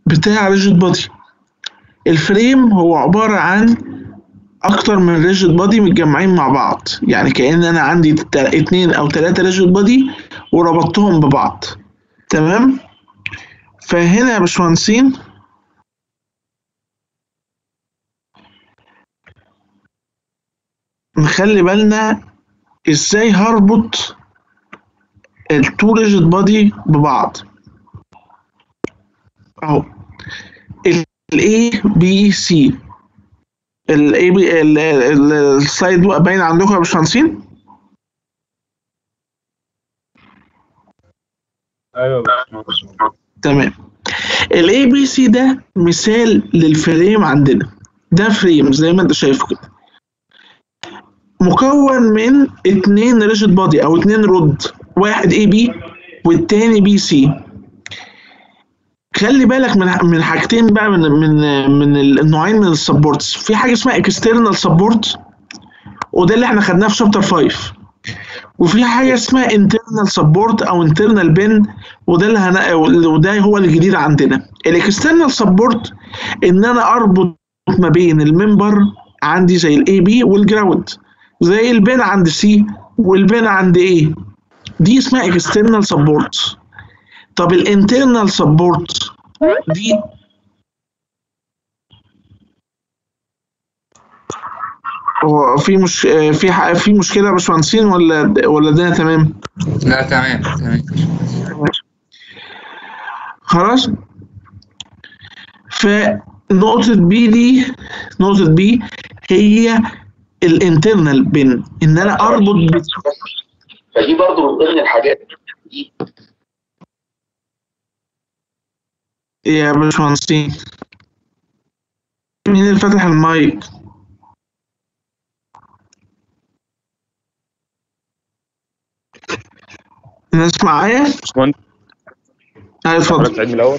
بتاع ريجيد بادي الفريم هو عبارة عن أكتر من ريجيد بادي متجمعين مع بعض يعني كأن أنا عندي تا- اتنين أو تلاتة ريجيد بادي وربطتهم ببعض تمام فهنا يا باشمهندسين نخلي بالنا ازاي هربط التو ريجيد بادي ببعض اهو الاي بي سي الاي بي السلايد باين عندكم يا باشمهندسين ايوه يا باشمهندس تمام الاي بي سي ده مثال للفريم عندنا ده فريم زي ما انت شايفه كده مكون من اتنين ريجيد بادي او اتنين رود واحد اي بي والتاني بي سي خلي بالك من من حاجتين بقى من من من النوعين من السبورتس في حاجه اسمها اكسترنال سبورت وده اللي احنا خدناه في شابتر 5 وفي حاجه اسمها انترنال سبورت او انترنال بن وده اللي هن... وده هو الجديد عندنا الاكسترنال سبورت ان انا اربط ما بين الممبر عندي زي الاي بي والجراوند زي البن عند سي والبن عند ايه دي اسمها اكسترنال سبورت طب الانترنال سبورت دي هو في مش في ح- في مشكله يا باشمهندسين ولا ولا الدنيا تمام؟ لا تمام تمام خلاص فنقطة بي دي نقطة بي هي الانترنال بين ان انا اربط ب- فدي برضو من ضمن الحاجات دي يا باشمهندسين مين اللي فتح المايك؟ الناس معايا؟ باشمهندس ايوه اتفضل حضرتك تعيد من الاول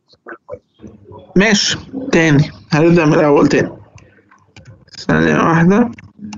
ماشي تاني هنبدأ من الأول تاني ثانية واحدة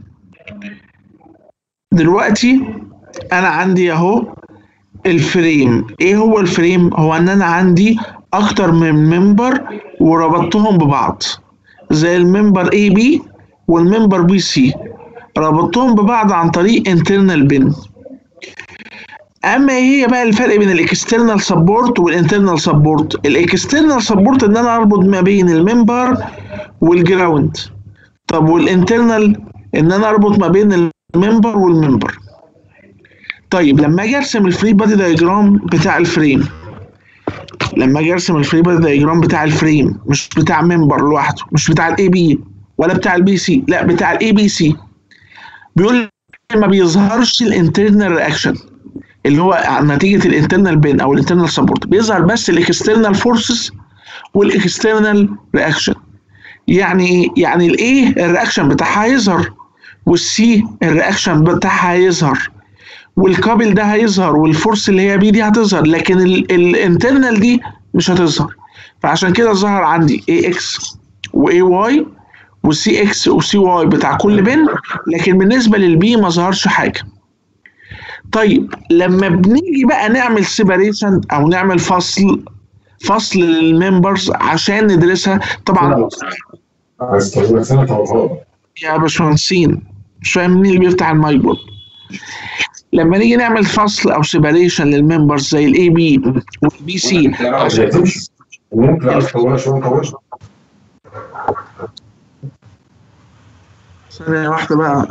دلوقتي أنا عندي أهو الفريم إيه هو الفريم؟ هو إن أنا عندي أكتر من ممبر وربطتهم ببعض زي الممبر اي بي والممبر بي سي ربطتهم ببعض عن طريق internal بين اما ايه هي بقى الفرق بين الاكسترنال سبورت والانترنال سبورت الاكسترنال سبورت ان انا اربط ما بين الممبر والجراوند طب والانترنال ان انا اربط ما بين الممبر والممبر طيب لما اجي ارسم الفري بادي دايجرام بتاع الفريم لما اجي ارسم الفري بادي دايجرام بتاع الفريم مش بتاع ممبر لوحده مش بتاع الاي بي ولا بتاع البي سي لا بتاع الاي بي سي بيقول ما بيظهرش الانترنال رياكشن اللي هو نتيجه الانترنال بين او الانترنال سبورت بيظهر بس الاكسترنال فورسز والاكسترنال رياكشن يعني يعني الايه الرياكشن بتاعها هيظهر والسي الرياكشن بتاعها هيظهر والكابل ده هيظهر والفورس اللي هي بي دي هتظهر لكن الانترنال دي مش هتظهر فعشان كده ظهر عندي اي اكس واي واي والسي اكس وسي واي بتاع كل بن لكن بالنسبه للبي ما ظهرش حاجه طيب لما بنيجي بقى نعمل سيباريشن او نعمل فصل فصل للممبرز عشان ندرسها طبعا هستخدمك سنة توضيح يا باشمهندسين مش فاهم مين اللي بيفتح المايك برضه لما نيجي نعمل فصل او سيباريشن للممبرز زي الاي بي والبي سي عشان تمشي ممكن اطولها شويه طولها ثانية واحدة بقى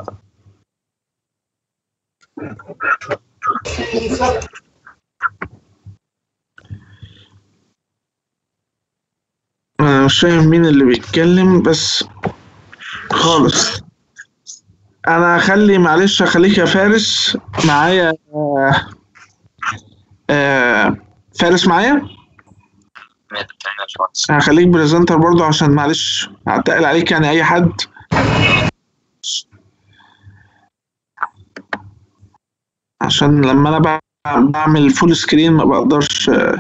أنا مش فاهم مين اللي بيتكلم بس خالص أنا هخلي معلش أخليك يا فارس معايا آه، آه، فارس معايا هخليك بريزنتر برضو عشان معلش هتقل عليك يعني أي حد عشان لما انا بع- بعمل فول سكرين ما بقدرش آه،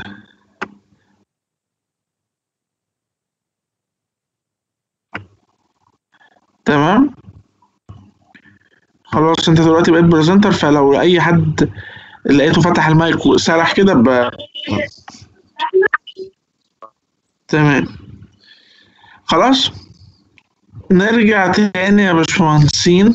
تمام خلاص انت دلوقتي بقيت بريزنتر فلو اي حد لقيته فتح المايك وسرح كده ب... تمام خلاص نرجع تاني يا باشمهندسين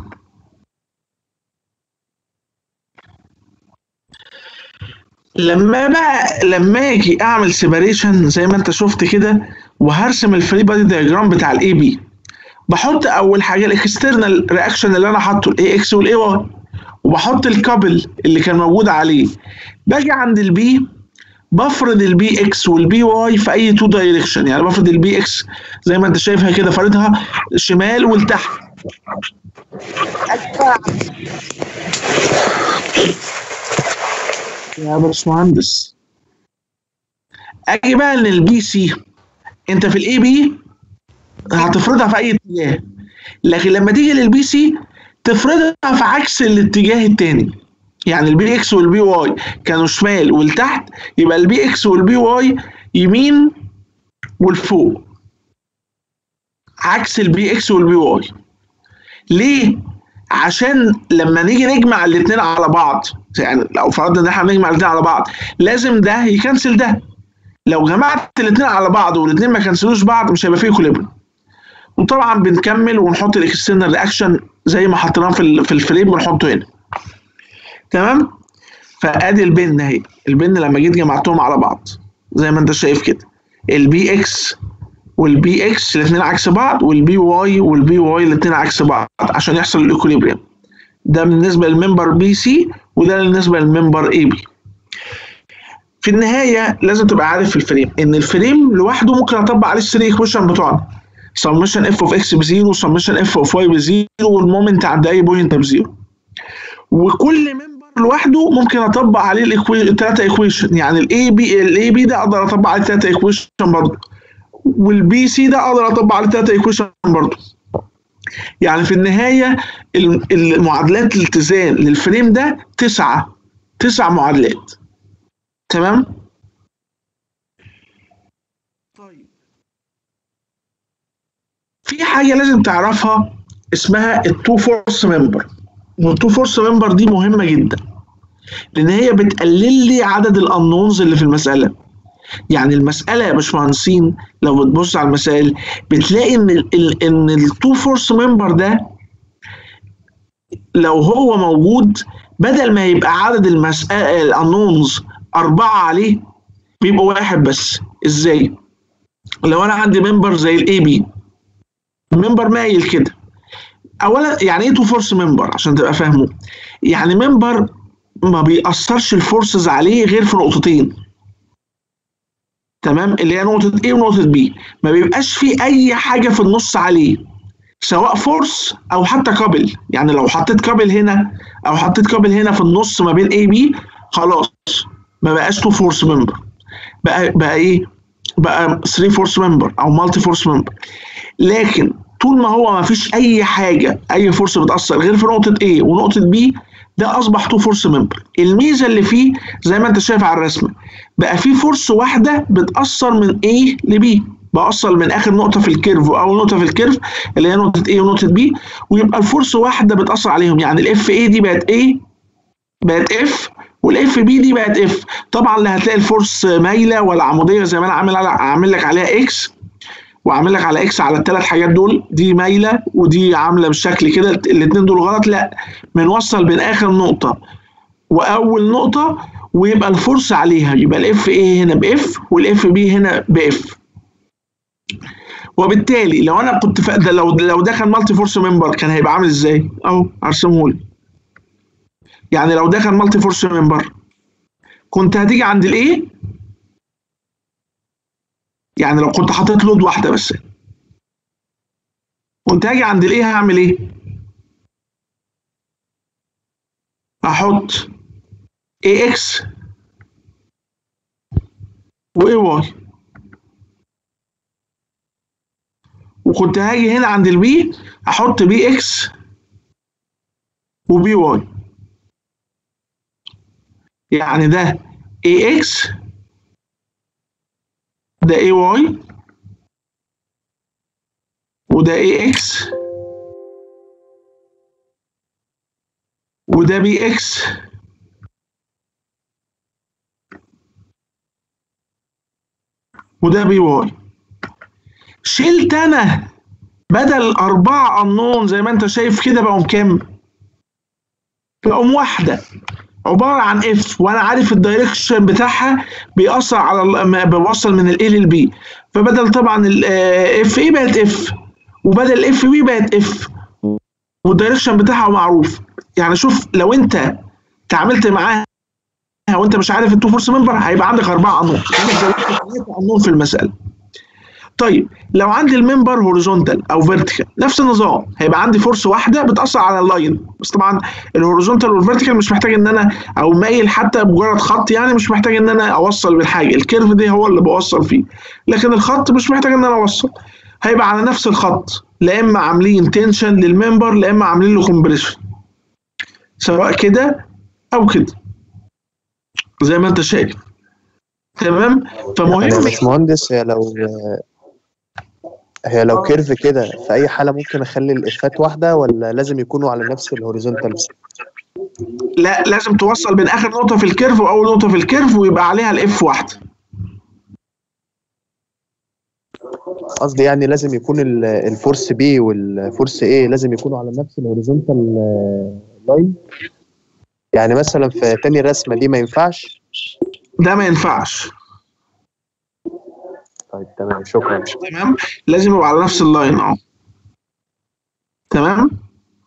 لما بقى لما اجي اعمل سيباريشن زي ما انت شفت كده وهرسم الفري بادي دياجرام بتاع الاي بي بحط اول حاجه الاكسترنال رياكشن اللي انا حاطه الاي اكس والاي واي وبحط الكابل اللي كان موجود عليه باجي عند البي بفرض البي اكس والبي واي في اي تو دايركشن يعني بفرض البي اكس زي ما انت شايفها كده فارضها شمال ولتحت يا باشمهندس اجي بقى للبي سي انت في الاي بي هتفرضها في اي اتجاه لكن لما تيجي للبي سي تفرضها في عكس الاتجاه التاني يعني البي اكس والبي واي كانوا شمال ولتحت يبقى البي اكس والبي واي يمين والفوق عكس البي اكس والبي واي ليه عشان لما نيجي نجمع الاثنين على بعض يعني لو فرضنا ان احنا بنجمع الاثنين على بعض لازم ده يكنسل ده لو جمعت الاثنين على بعض والاثنين ما كنسلوش بعض مش هيبقى فيه كوليبرم وطبعا بنكمل ونحط الاكسترنال رياكشن زي ما حطيناه في ال- في الفريم بنحطه هنا تمام فادي البن اهي البن لما جيت جمعتهم على بعض زي ما انت شايف كده البي اكس والبي اكس الاثنين عكس بعض والبي واي والبي واي الاثنين عكس بعض عشان يحصل الايكوليبريم ده بالنسبه للممبر بي سي وده بالنسبه للممبر اي بي في النهايه لازم تبقى عارف في الفريم ان الفريم لوحده ممكن اطبق عليه الثري ايكويشن بتوعنا سمشن اف اوف اكس بزيرو سمشن اف اوف واي بزيرو والمومنت عند اي بوينت بزيرو وكل ممبر لوحده ممكن اطبق عليه الثلاثه ايكويشن يعني الاي بي الاي بي ده اقدر اطبق عليه ثلاثه ايكويشن برضه والبي سي ده اقدر اطبق عليه ثلاثه ايكويشن برضه يعني في النهايه ال- المعادلات الاتزان للفريم ده تسعه تسع معادلات تمام طيب في حاجه لازم تعرفها اسمها التو فورس ممبر والتو فورس ممبر دي مهمه جدا لان هي بتقلل لي عدد الانونز اللي في المساله يعني المساله يا باشمهندسين لو بتبص على المسائل بتلاقي ان ال ال ان التو فورس ممبر ده لو هو موجود بدل ما يبقى عدد المسألة الانونز أربعة عليه بيبقى واحد بس ازاي؟ لو انا عندي ممبر زي الاي بي ممبر مايل كده اولا يعني ايه تو فورس ممبر عشان تبقى فاهمه يعني ممبر ما بيأثرش الفورسز عليه غير في نقطتين تمام اللي هي نقطة A ونقطة B ما بيبقاش في أي حاجة في النص عليه سواء فورس أو حتى كابل يعني لو حطيت كابل هنا أو حطيت كابل هنا في النص ما بين A B خلاص ما بقاش تو فورس ممبر بقى بقى إيه بقى 3 فورس ممبر أو مالتي فورس ممبر لكن طول ما هو ما فيش أي حاجة أي فورس بتأثر غير في نقطة A ونقطة B ده اصبح تو فورس ممبر الميزه اللي فيه زي ما انت شايف على الرسمه بقى في فورس واحده بتاثر من A ل B بأثر من اخر نقطه في الكيرف واول نقطه في الكيرف اللي هي نقطه A ونقطه B ويبقى الفورس واحده بتاثر عليهم يعني الاف A دي بقت A بقت F والاف بي دي بقت اف طبعا لا هتلاقي الفورس مايله ولا عموديه زي ما انا عامل عامل لك عليها اكس وعامل لك على اكس على الثلاث حاجات دول دي مايله ودي عامله بالشكل كده الاثنين دول غلط لا بنوصل بين اخر نقطه واول نقطه ويبقى الفرصه عليها يبقى الاف ايه هنا باف والاف بي هنا باف وبالتالي لو انا كنت ف... ده لو لو ده كان مالتي فورس ممبر كان هيبقى عامل ازاي اهو ارسمه لي يعني لو ده كان مالتي فورس ممبر كنت هتيجي عند الايه يعني لو كنت حاطط لود واحده بس كنت هاجي عند الايه هعمل ايه احط اي اكس واي واي وكنت هاجي هنا عند البي احط بي اكس وبي واي يعني ده اي اكس ده اي واي وده اي اكس وده بي اكس وده بي واي شلت انا بدل أربعة أنون زي ما أنت شايف كده بقوا كام؟ بقوا واحدة عبارة عن اف وأنا عارف الدايركشن بتاعها بيأثر على ال- ما بوصل من ال A لل B فبدل طبعا ال اف اي بقت اف وبدل الاف بي بقت اف والدايركشن بتاعها معروف يعني شوف لو أنت تعاملت معاها وأنت مش عارف التو فورس ممبر هيبقى عندك أربعة أنون عندك ثلاثة أنون في المسألة طيب لو عندي الممبر هوريزونتال او فيرتيكال نفس النظام هيبقى عندي فورس واحده بتاثر على اللاين بس طبعا الهوريزونتال والفيرتيكال مش محتاج ان انا او مايل حتى بمجرد خط يعني مش محتاج ان انا اوصل بالحاجه الكيرف دي هو اللي بوصل فيه لكن الخط مش محتاج ان انا اوصل هيبقى على نفس الخط لا اما عاملين تنشن للممبر لا اما عاملين له كومبريشن سواء كده او كده زي ما انت شايف تمام فمهم يعني يا باشمهندس هي لو هي لو كيرف كده في اي حاله ممكن اخلي الافات واحده ولا لازم يكونوا على نفس الهوريزونتال لا لازم توصل بين اخر نقطه في الكيرف واول نقطه في الكيرف ويبقى عليها الاف واحده قصدي يعني لازم يكون ال- الفورس بي والفورس ايه لازم يكونوا على نفس الهوريزونتال لاين يعني مثلا في تاني رسمه دي ما ينفعش ده ما ينفعش طيب تمام شكرا تمام لازم يبقى على نفس اللاين اه تمام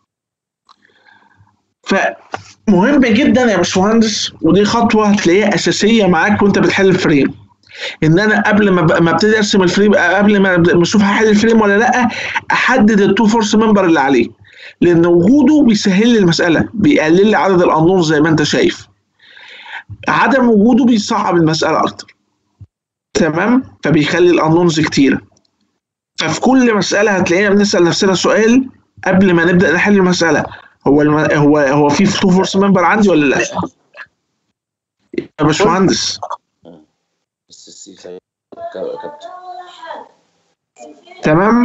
فمهم جدا يا باشمهندس ودي خطوه هتلاقيها اساسيه معاك وانت بتحل الفريم ان انا قبل ما ب- ما ابتدي ارسم الفريم قبل ما أبدأ- ما اشوف هحل الفريم ولا لا احدد التو فورس ممبر اللي عليه لان وجوده بيسهل لي المساله بيقلل لي عدد الانون زي ما انت شايف عدم وجوده بيصعب المساله اكتر تمام فبيخلي الانونز كتيره ففي كل مساله هتلاقينا بنسال نفسنا سؤال قبل ما نبدا نحل المساله هو الم... هو هو في تو فورس ممبر عندي ولا لا يا باشمهندس بس السي سي كابتن تمام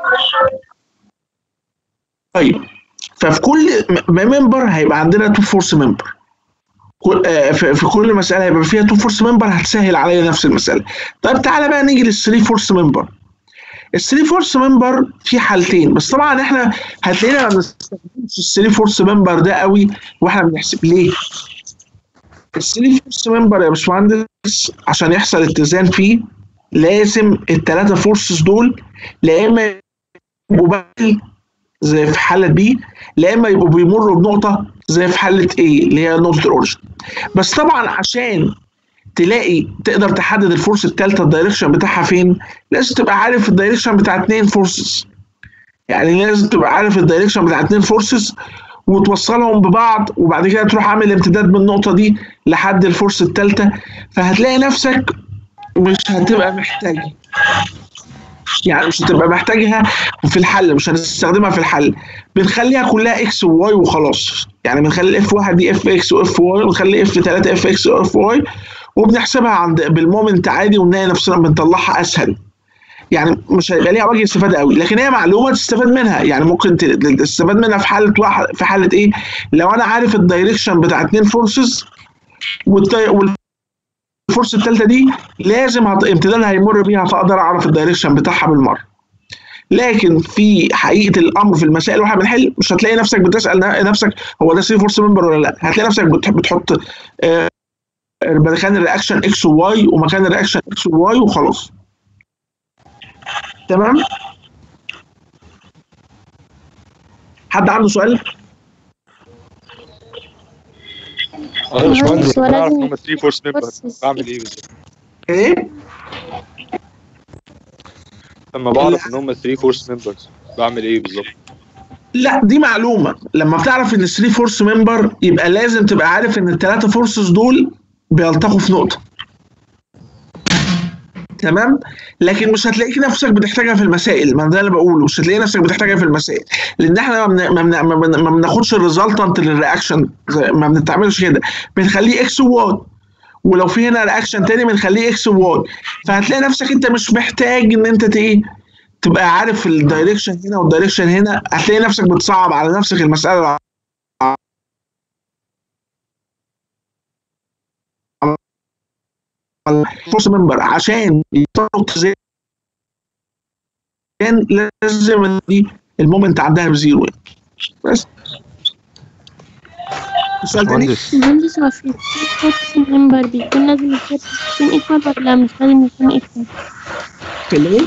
طيب ففي كل ممبر هيبقى عندنا تو فورس ممبر في في كل مساله هيبقى فيها تو فورس ممبر هتسهل عليا نفس المساله طيب تعالى بقى نيجي للثري فورس ممبر الثري فورس ممبر في حالتين بس طبعا احنا هتلاقينا ما بنستخدمش الثري فورس ممبر ده قوي واحنا بنحسب ليه الثري فورس ممبر يا باشمهندس عشان يحصل اتزان فيه لازم الثلاثه فورسز دول لا اما يبقوا بادئ زي في حاله بي لا اما يبقوا بيمروا بنقطه زي في حاله ايه اللي هي نقطه الاوريجن بس طبعا عشان تلاقي تقدر تحدد الفورس الثالثه الدايركشن بتاعها فين لازم تبقى عارف الدايركشن بتاع اثنين فورسز يعني لازم تبقى عارف الدايركشن بتاع اثنين فورسز وتوصلهم ببعض وبعد كده تروح عامل امتداد من النقطه دي لحد الفورس الثالثه فهتلاقي نفسك مش هتبقى محتاج يعني مش هتبقى محتاجها في الحل مش هنستخدمها في الحل بنخليها كلها اكس وواي وخلاص يعني بنخلي الاف واحد دي اف اكس واف واي ونخلي اف 3 اف اكس واف واي وبنحسبها عند بالمومنت عادي ونلاقي نفسنا بنطلعها اسهل يعني مش هيبقى ليها وجه استفاده قوي لكن هي معلومه تستفاد منها يعني ممكن ت- تستفاد منها في حاله واحد في حاله ايه لو انا عارف الدايركشن بتاع اتنين فورسز والفورس الثالثه دي لازم هت- امتدادها هيمر بيها فاقدر اعرف الدايركشن بتاعها بالمره لكن في حقيقه الامر في المسائل واحنا بنحل مش هتلاقي نفسك بتسال ن- نفسك هو ده سي فورس ممبر ولا لا هتلاقي نفسك بت- بتحط آه، مكان الرياكشن اكس وواي ومكان الرياكشن اكس وواي وخلاص تمام حد عنده سؤال اه يا باشمهندس هو انا اعرف لازم ان هم 3 فورس ممبر فورسز. بعمل ايه بالظبط ايه لما بعرف ان هم 3 فورس ممبرز بعمل ايه بالظبط لا دي معلومه لما بتعرف ان 3 فورس ممبر يبقى لازم تبقى عارف ان الثلاثه فورسز دول بيلتقوا في نقطه تمام لكن مش هتلاقيك نفسك بتحتاجها في المسائل ما ده اللي بقوله مش هتلاقي نفسك بتحتاجها في المسائل لان احنا ما بن- ما بن- ما بن- ما بناخدش الريزلتنت للرياكشن زي- ما بنتعملش كده بنخليه اكس وواي ولو في هنا رياكشن تاني بنخليه اكس وواي فهتلاقي نفسك انت مش محتاج ان انت ت- ايه تبقى عارف الدايركشن هنا والدايركشن هنا هتلاقي نفسك بتصعب على نفسك المساله فورس ممبر عشان يطلعوا اتزان لازم دي المومنت عندها بزيرو يعني. بس سؤال تاني مهندس مهندس هو في فورس ممبر بيكون لازم الفورس يكون ايكوال ولا مش لازم يكون ايكوال؟ في الايه؟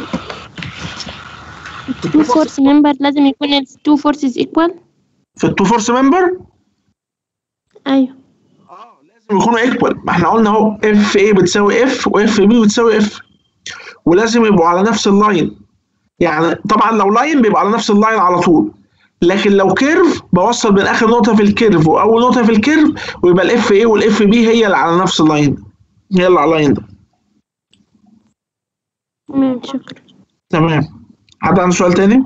التو فورس ممبر لازم يكون التو فورسز ايكوال؟ في التو فورس ممبر ايوه لازم يكونوا ايكوال ما احنا قلنا اهو اف اي بتساوي اف واف بي بتساوي اف ولازم يبقوا على نفس اللاين يعني طبعا لو لاين بيبقى على نفس اللاين على طول لكن لو كيرف بوصل بين اخر نقطه في الكيرف واول نقطه في الكيرف ويبقى الاف اي والاف بي هي اللي على نفس اللاين هي اللي على اللاين ده تمام شكرا تمام حد عنده سؤال تاني؟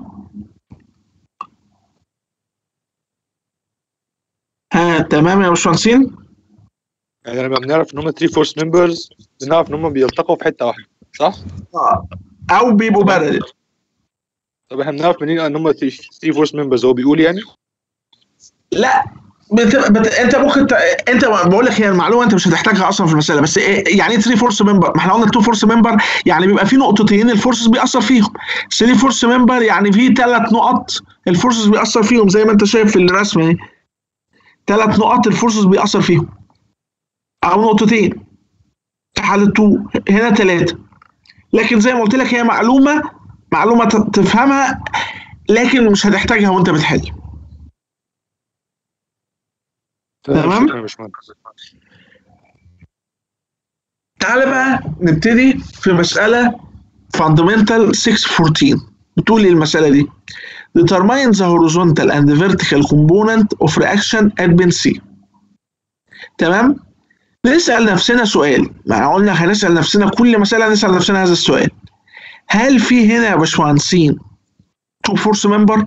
ها تمام يا باشمهندسين؟ يعني لما بنعرف ان هم 3 فورس ممبرز بنعرف ان هم بيلتقوا في حته واحده صح؟ اه او بيبقوا بارل طب احنا بنعرف منين ان هم 3 فورس ممبرز هو بيقول يعني؟ لا بت... بت... انت ممكن ت... انت بقول لك هي المعلومه انت مش هتحتاجها اصلا في المساله بس إيه يعني ايه 3 فورس ممبر؟ ما احنا قلنا 2 فورس ممبر يعني بيبقى في نقطتين الفورسز بيأثر فيهم 3 فورس ممبر يعني في ثلاث نقط الفورسز بيأثر فيهم زي ما انت شايف في الرسمه اهي ثلاث نقط الفورسز بيأثر فيهم او نقطتين في حاله 2 هنا ثلاثه لكن زي ما قلت لك هي معلومه معلومه ت- تفهمها لكن مش هتحتاجها وانت بتحل تمام. شكرا يا باشمهندس تعالى بقى نبتدي في مسألة fundamental 614 بتقول لي المسألة دي determine the horizontal and vertical component of reaction at bin C تمام نسأل نفسنا سؤال ما قلنا هنسأل نفسنا كل مسألة نسأل نفسنا هذا السؤال هل في هنا يا باشمهندسين تو فورس ممبر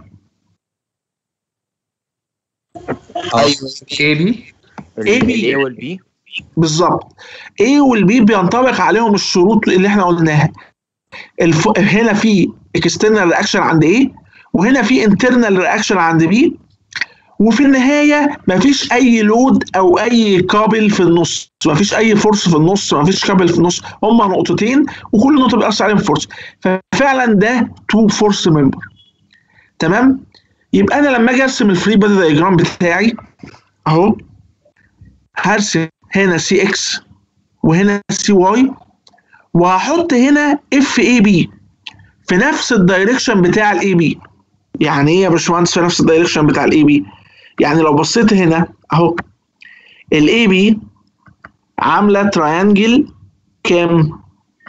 ايوه اي بي اي بي الاي والبي بالظبط A والبي بينطبق عليهم الشروط اللي احنا قلناها الف... هنا في اكسترنال رياكشن عند A وهنا في انترنال رياكشن عند B وفي النهايه مفيش اي لود او اي كابل في النص مفيش اي فورس في النص مفيش كابل في النص هما نقطتين وكل نقطه بيأثر عليهم فورس ففعلا ده تو فورس ممبر تمام يبقى انا لما اجي ارسم الفري بادي دايجرام بتاعي اهو هرسم هنا سي اكس وهنا سي واي وهحط هنا اف اي بي في نفس الدايركشن بتاع الاي بي يعني ايه يا باشمهندس في نفس الدايركشن بتاع الاي بي يعني لو بصيت هنا اهو الاي بي عامله تراينجل كام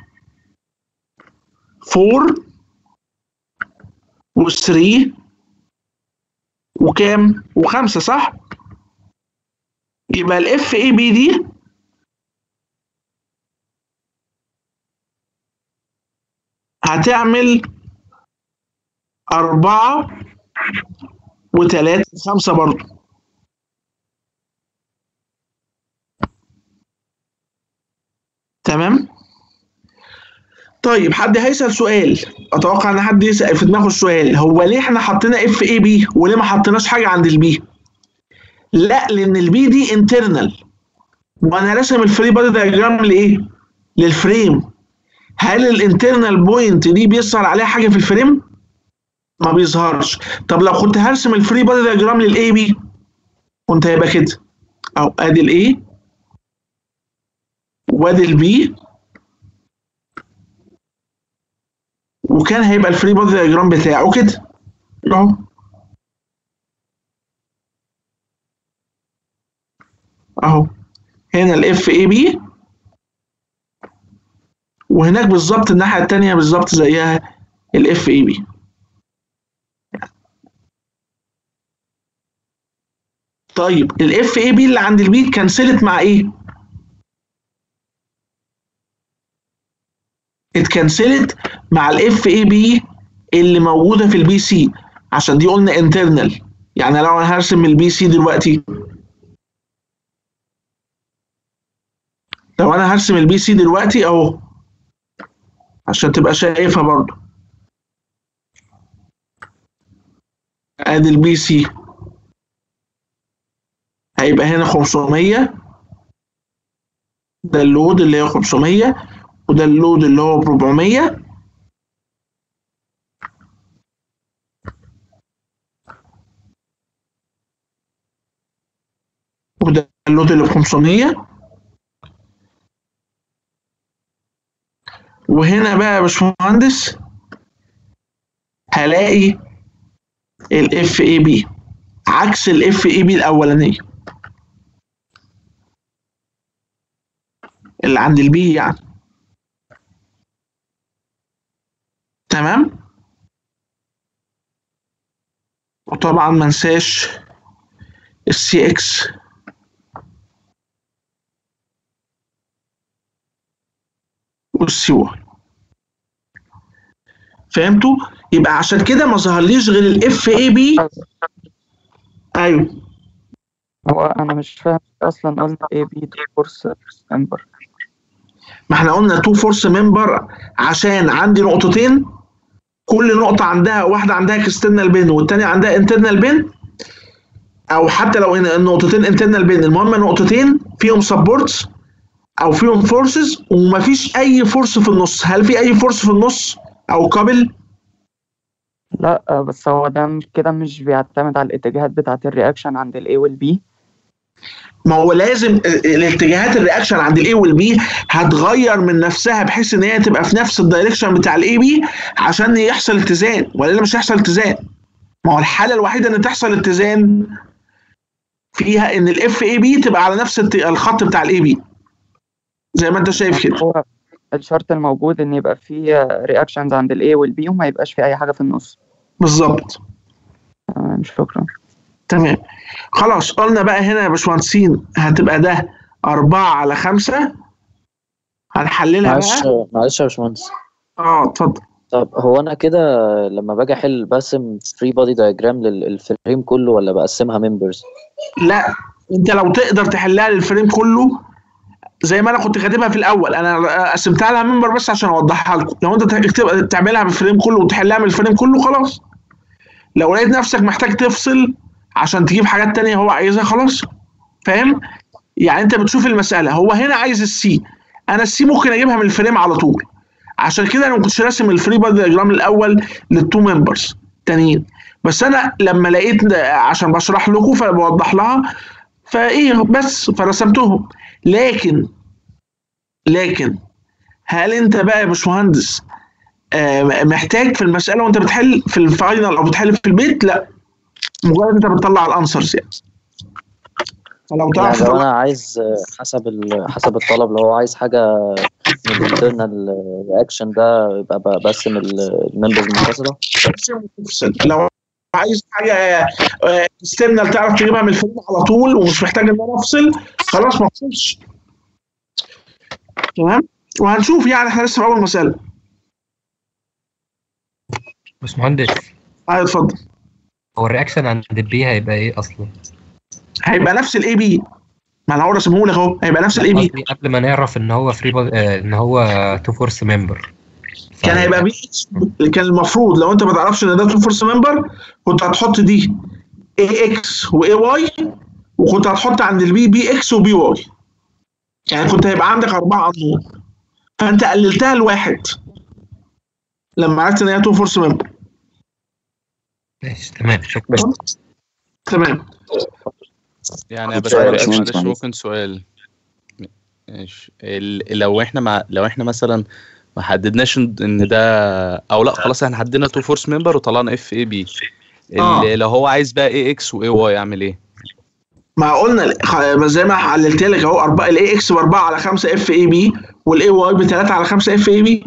4 و3 وكام وخمسة صح يبقى الاف اي بي دي هتعمل أربعة وتلاتة خمسة برضو تمام طيب حد هيسأل سؤال أتوقع إن حد يسأل في دماغه السؤال هو ليه إحنا حطينا اف اي بي وليه ما حطيناش حاجة عند البي؟ لا لأن البي دي انترنال وأنا راسم الفري بادي دايجرام لإيه؟ للفريم هل الانترنال بوينت دي بيظهر عليها حاجة في الفريم؟ ما بيظهرش طب لو كنت هرسم الفري بادي دايجرام للاي بي كنت هيبقى كده او ادي الاي وادي البي وكان هيبقى الفري بادي دايجرام بتاعه كده اهو اهو هنا الاف اي بي وهناك بالظبط الناحيه الثانيه بالظبط زيها الاف اي بي طيب الاف اي بي اللي عند البي اتكنسلت مع ايه؟ اتكنسلت مع الاف اي بي اللي موجوده في البي سي عشان دي قلنا انترنال يعني لو انا هرسم البي سي دلوقتي لو انا هرسم البي سي دلوقتي اهو عشان تبقى شايفها برضو ادي البي سي هيبقى هنا 500 ده اللود اللي هي 500 وده اللود اللي هو ب 400 وده اللود اللي ب 500 وهنا بقى يا باشمهندس هلاقي الاف اي بي عكس الاف اي بي الاولانيه اللي عند البي يعني تمام وطبعا ما انساش السي اكس والسي واي فهمتوا يبقى عشان كده ما ظهرليش غير الاف اي بي ايوه هو انا مش فاهم اصلا قلنا ايه بي دي كورس ممبر ما احنا قلنا تو فورس ممبر عشان عندي نقطتين كل نقطة عندها واحدة عندها اكسترنال بين والتانية عندها انترنال بين او حتى لو ان النقطتين انترنال بين المهم نقطتين فيهم سبورتس او فيهم فورسز ومفيش اي فورس في النص هل في اي فورس في النص او قابل لا بس هو ده مش- كده مش بيعتمد على الاتجاهات بتاعة الرياكشن عند الاي والبي ما هو لازم ال- الاتجاهات الرياكشن عند الاي والبي هتغير من نفسها بحيث ان هي تبقى في نفس الدايركشن بتاع الاي بي عشان يحصل اتزان ولا مش هيحصل اتزان ما هو الحاله الوحيده ان تحصل اتزان فيها ان الاف اي بي تبقى على نفس الت- الخط بتاع الاي بي زي ما انت شايف كده هو الشرط الموجود ان يبقى فيه رياكشنز عند الاي والبي وما يبقاش في اي حاجة في النص بالظبط تمام شكرا تمام خلاص قلنا بقى هنا يا باشمهندسين هتبقى ده أربعة على خمسة هنحللها معلش بقى معلش يا باشمهندس اه اتفضل طب هو انا كده لما باجي احل برسم فري بودي دايجرام للفريم كله ولا بقسمها ممبرز لا انت لو تقدر تحلها للفريم كله زي ما انا كنت كاتبها في الاول انا قسمتها لها منبر بس عشان اوضحها لكم لو انت تكتب تعملها بالفريم كله وتحلها من الفريم كله خلاص لو لقيت نفسك محتاج تفصل عشان تجيب حاجات تانية هو عايزها خلاص فاهم يعني انت بتشوف المسألة هو هنا عايز السي انا السي ممكن اجيبها من الفريم على طول عشان كده انا ما كنتش راسم الفري بادي دياجرام الاول للتو ممبرز تانيين بس انا لما لقيت عشان بشرح لكم فبوضح لها فايه بس فرسمتهم لكن لكن هل انت بقى يا باشمهندس آه، محتاج في المساله وانت بتحل في الفاينل او بتحل في البيت لا مجرد انت بتطلع الانسرز يعني فلو تعرف يعني لو تطلع انا عايز حسب ال- حسب الطلب لو هو عايز حاجه من الانترنال رياكشن ده يبقى ب- بقسم الممبرز منفصله تفصل لو عايز حاجه اكسترنال تعرف تجيبها من الفيلم على طول ومش محتاج ان انا افصل خلاص ما افصلش تمام وهنشوف يعني احنا لسه في اول مساله باشمهندس ايوه اتفضل هو الرياكشن عند البي هيبقى ايه اصلا؟ هيبقى نفس الاي بي ما انا هو رسمه لك اهو هيبقى نفس الاي بي قصدي قبل ما نعرف ان هو فري بول... آه ان هو تو فورس ممبر كان هيبقى بي كان المفروض لو انت ما تعرفش ان ده تو فورس ممبر كنت هتحط دي اي اكس واي واي وكنت هتحط عند البي بي اكس وبي واي يعني كنت هيبقى عندك اربعه انظمه فانت قللتها لواحد لما عرفت ان هي تو فورس ممبر ماشي تمام شكرا تمام يعني يا كنت عارف باشمهندس باشمهندس معلش معلش. ممكن سؤال ماشي ال- لو احنا مع لو احنا مثلا ما حددناش ان إن ده او لا خلاص احنا حددنا تو فورس ممبر وطلعنا اف اي بي آه. لو هو عايز بقى اي اكس واي واي يعمل ايه؟ ما قلنا خ- زي ما حللت لك اهو اربعه الاي اكس ب 4 على 5 اف اي بي والاي واي ب 3 على 5 اف اي بي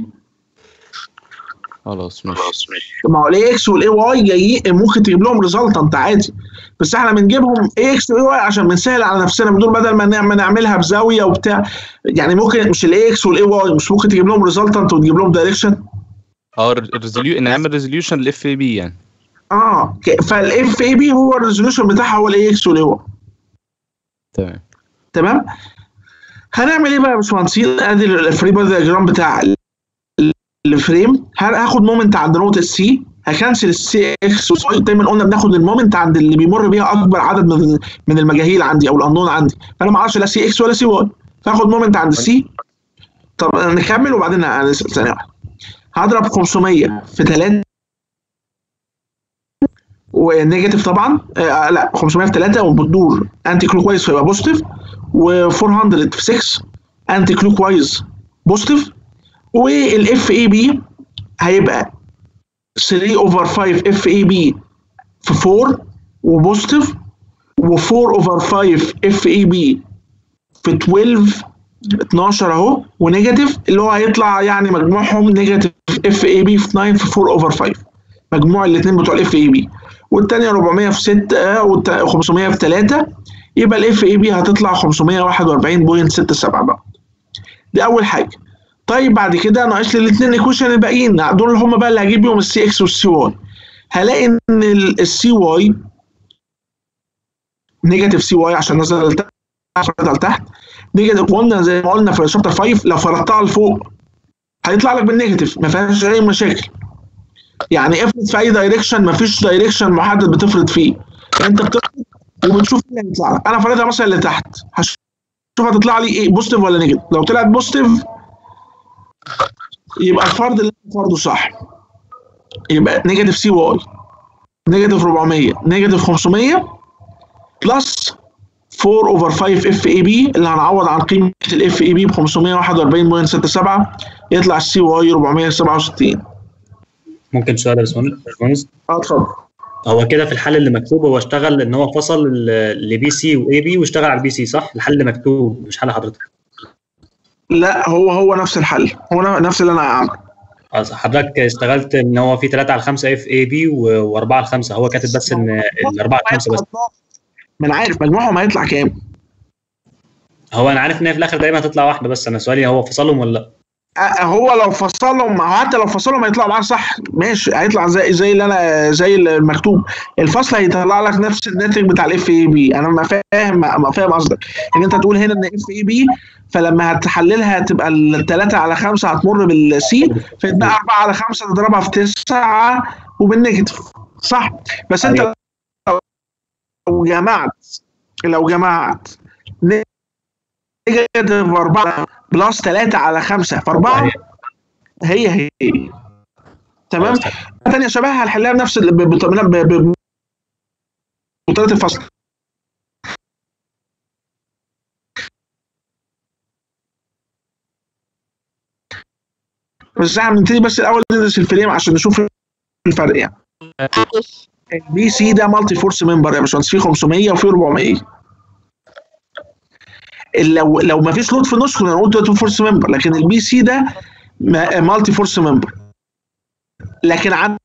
خلاص ماشي ما هو الاي اكس والاي واي جايين ممكن تجيب لهم ريزلتنت عادي بس احنا بنجيبهم اي اكس واي واي عشان بنسهل على نفسنا بدون بدل ما نعمل نعملها بزاويه وبتاع يعني ممكن مش الاي اكس والاي واي مش ممكن تجيب لهم ريزلتنت وتجيب لهم دايركشن اه الريزوليو نعمل ريزوليوشن للاف اي بي يعني اه فالاف اي بي هو الريزولوشن بتاعها هو الاي اكس والاي واي تمام تمام هنعمل ايه بقى يا باشمهندسين ادي الفري بودي دياجرام بتاع ال- الفريم ه- هاخد مومنت عند نقطه السي هكنسل السي اكس واي دايما قلنا بناخد المومنت عند اللي بيمر بيها اكبر عدد من من المجاهيل عندي او الانون عندي فانا ما اعرفش لا سي اكس ولا سي واي فاخد مومنت عند السي طب نكمل وبعدين هنسال ثانيه واحده هضرب 500 في 3 ونيجاتيف طبعا آه لا 500 في 3 وبتدور انتي كلوك وايز فيبقى بوزيتيف و400 في 6 انتي كلوك وايز بوزيتيف والاف اي بي هيبقى 3 اوفر 5 اف اي بي في 4 وبوزيتيف و4 اوفر 5 اف اي بي في 12 12 اهو ونيجاتيف اللي هو هيطلع يعني مجموعهم نيجاتيف اف اي بي في 9 في 4 اوفر 5 مجموع الاثنين بتوع الاف اي بي والثانيه 400 في 6 و500 في 3 يبقى الاف اي بي هتطلع 541.67 بقى دي اول حاجه طيب بعد كده ناقص لي الاثنين ايكويشن الباقيين دول اللي هم بقى اللي هجيب بيهم السي اكس والسي واي هلاقي ان السي واي نيجاتيف سي واي عشان نزل لتحت نزل تحت نيجاتيف قلنا زي ما قلنا في شابتر 5 لو فرضتها لفوق هيطلع لك بالنيجاتيف ما فيهاش اي مشاكل يعني افرض في اي دايركشن ما فيش دايركشن محدد بتفرض فيه انت بتفرض وبتشوف ايه اللي هيطلع لك انا فرضها مثلا لتحت هشوف هتطلع لي ايه بوزيتيف ولا نيجاتيف لو طلعت بوزيتيف يبقى الفرض اللي انت فرضه صح يبقى نيجاتيف سي واي نيجاتيف 400 نيجاتيف 500 بلس 4 اوفر 5 اف اي بي اللي هنعوض عن قيمه الاف اي بي ب 541.67 يطلع السي واي 467 ممكن سؤال يا باشمهندس باشمهندس؟ اه اتفضل هو كده في الحل اللي مكتوب هو اشتغل ان هو فصل لبي سي واي بي واشتغل على البي سي صح؟ الحل اللي مكتوب مش حل حضرتك لا هو هو نفس الحل هو نفس اللي انا عامله أصل حضرتك اشتغلت ان هو في 3 على 5 اف اي بي و4 على 5 هو كاتب بس ان ال 4 على 5 بس ما انا عارف مجموعهم هيطلع كام هو انا عارف ان هي في الاخر دايما هتطلع واحده بس انا سؤالي هو فصلهم ولا لا؟ أه هو لو فصلهم حتى لو فصلهم هيطلع معاه صح ماشي هيطلع زي زي اللي انا زي المكتوب الفصل هيطلع لك نفس الناتج بتاع الاف اي بي انا ما فاهم ما فاهم قصدك ان انت تقول هنا ان اف اي بي فلما هتحللها تبقى الثلاثة على خمسة هتمر بالسي فيتبقى أربعة على خمسة تضربها في تسعة وبالنيجاتيف صح بس أنت لو جمعت لو جمعت نيجاتيف 4 بلس 3 على 5 في 4 هي هي تمام ثانيه شبهها هنحلها بنفس بطريقه الفصل بس احنا بنبتدي بس الاول ندرس الفريم عشان نشوف الفرق يعني البي سي ده مالتي فورس ممبر يا باشمهندس فيه 500 وفيه 400 لو لو ما فيش لود في النص كنا نقول تو فورس ممبر لكن البي سي ده مالتي فورس ممبر لكن عن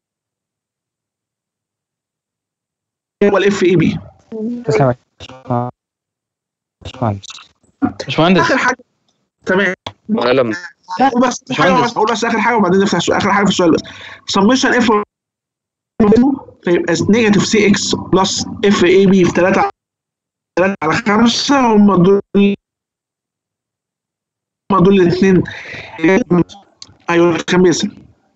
هو الاف اي بي تسلم باشمهندس باشمهندس اخر حاجه تمام قلم بس باشمهندس اقول بس اخر حاجه وبعدين نفتح السؤال اخر حاجه في السؤال بس سمشن اف فيبقى نيجاتيف سي اكس بلس اف اي بي في 3 3 على 5 هم دول هم دول الاثنين ايوه كان بيسال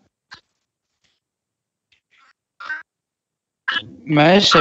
ماشي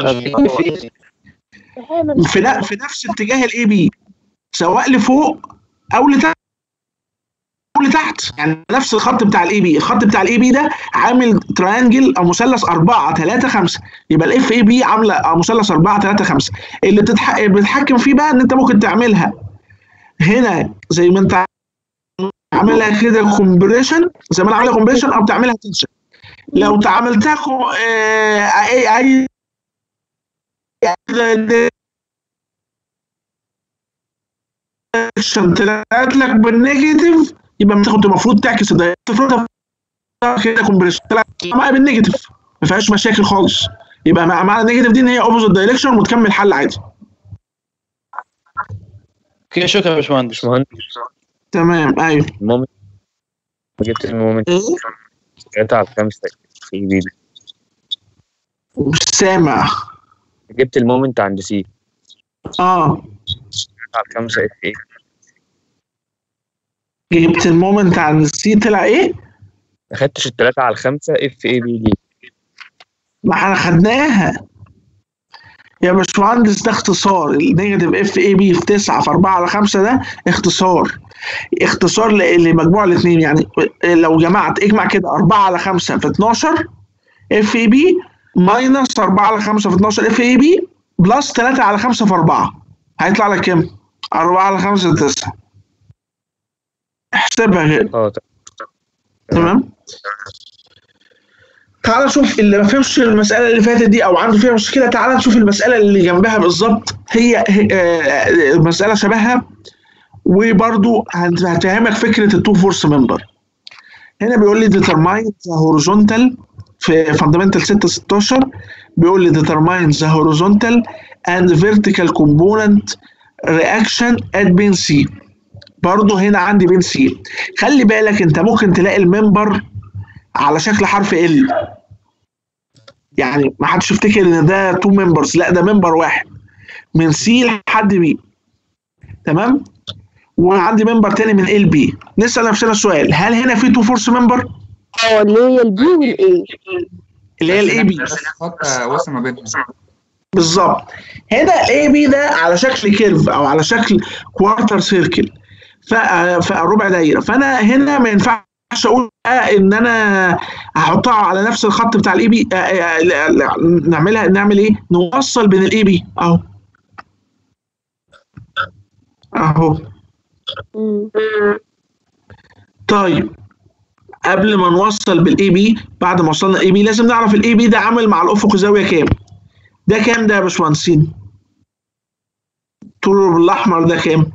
في لا في نفس اتجاه الاي بي سواء لفوق او لتحت او لتحت يعني نفس الخط بتاع الاي بي الخط بتاع الاي بي ده عامل تريانجل او مثلث 4 3 5 يبقى الاف اي بي عامله مثلث 4 3 5 اللي بتتح... بتتحكم فيه بقى ان انت ممكن تعملها هنا زي ما انت عاملها كده كومبريشن زي ما انا عاملها كومبريشن او تعملها تنشن لو تعملتها كو... آه... اي اي طلعت لك بالنيجاتيف يبقى انت المفروض تعكس ده تفرضها كده كومبريشن طلعت معايا بالنيجاتيف ما فيهاش مشاكل خالص يبقى مع مع النيجاتيف دي ان هي اوبوزيت دايركشن وتكمل حل عادي كده شكرا يا باشمهندس تمام ايوه المومنت جبت المومنت ايه ثلاثة على خمسة في بي بي مش سامع جبت المومنت عند سي اه ثلاثة على خمسة اف ايه جبت المومنت عن السي طلع ايه؟ ما خدتش الثلاثة على الخمسة اف اي بي دي ما احنا خدناها يا باشمهندس ده اختصار النيجاتيف اف اي بي في 9 في 4 على 5 ده اختصار اختصار ل- لمجموع الاثنين يعني لو جمعت اجمع كده 4 على 5 في 12 اف اي بي ماينس 4 على 5 في 12 اف اي بي بلس 3 على 5 في 4 هيطلع لك كام؟ 4 على 5 9 احسبها كده اه تمام تعال نشوف اللي ما فهمش المسألة اللي فاتت دي أو عنده فيها مشكلة تعال نشوف المسألة اللي جنبها بالظبط هي هي- آه، مسألة شبهها وبرضو هت- هتفهمك فكرة التو فورس ممبر هنا بيقول لي determine the horizontal في fundamental 6 16 بيقول لي determine the horizontal and vertical component reaction at بين C برضو هنا عندي بين سي خلي بالك انت ممكن تلاقي الممبر على شكل حرف ال يعني ما حدش يفتكر ان ده تو ممبرز لا ده ممبر واحد من سي لحد بي تمام وعندي ممبر تاني من ال بي نسال نفسنا السؤال هل هنا في تو فورس ممبر اه اللي هي البي والاي اللي هي الاي بي بس نحط وصل ما بينهم بالظبط هنا الاي بي ده على شكل كيرف او على شكل كوارتر سيركل فربع دايره فانا هنا ما ينفعش اقول آه ان انا هحطها على نفس الخط بتاع الاي بي نعملها نعمل ايه نوصل بين الاي بي اهو اهو طيب قبل ما نوصل بالاي بي بعد ما وصلنا الاي بي لازم نعرف الاي بي ده عامل مع الافق زاويه كام ده كام ده يا باشمهندسين طوله بالاحمر ده كام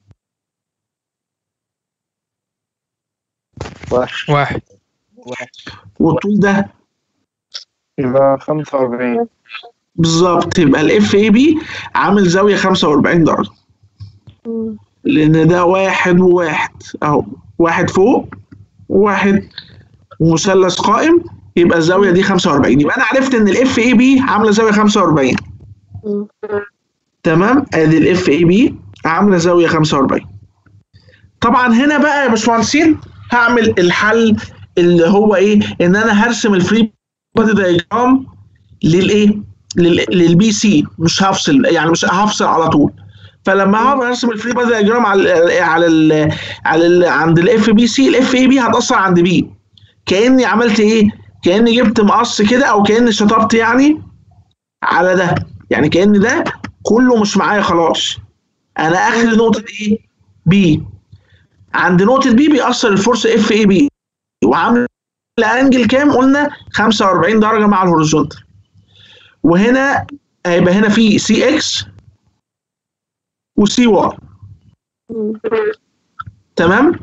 واحد والطول ده يبقى 45 بالظبط يبقى الاف اي بي عامل زاويه 45 درجه لان ده واحد وواحد اهو واحد فوق وواحد مثلث قائم يبقى الزاويه دي 45 يبقى انا عرفت ان الاف اي بي عامله زاويه 45 تمام ادي الاف اي بي عامله زاويه 45 طبعا هنا بقى يا باشمهندسين هعمل الحل اللي هو ايه ان انا هرسم الفري بادي دايجرام للايه لل- للبي سي مش هفصل يعني مش هفصل على طول فلما هقعد ارسم الفري بادي دايجرام على ال على ال على ال عند الاف بي سي الاف اي بي هتاثر عند بي كاني عملت ايه كاني جبت مقص كده او كاني شطبت يعني على ده يعني كان ده كله مش معايا خلاص انا اخر نقطه ايه بي عند نقطه بي بيأثر الفورس اف اي بي وعامل انجل كام قلنا 45 درجه مع الهوريزونتال وهنا هيبقى هنا في سي اكس وسي واي تمام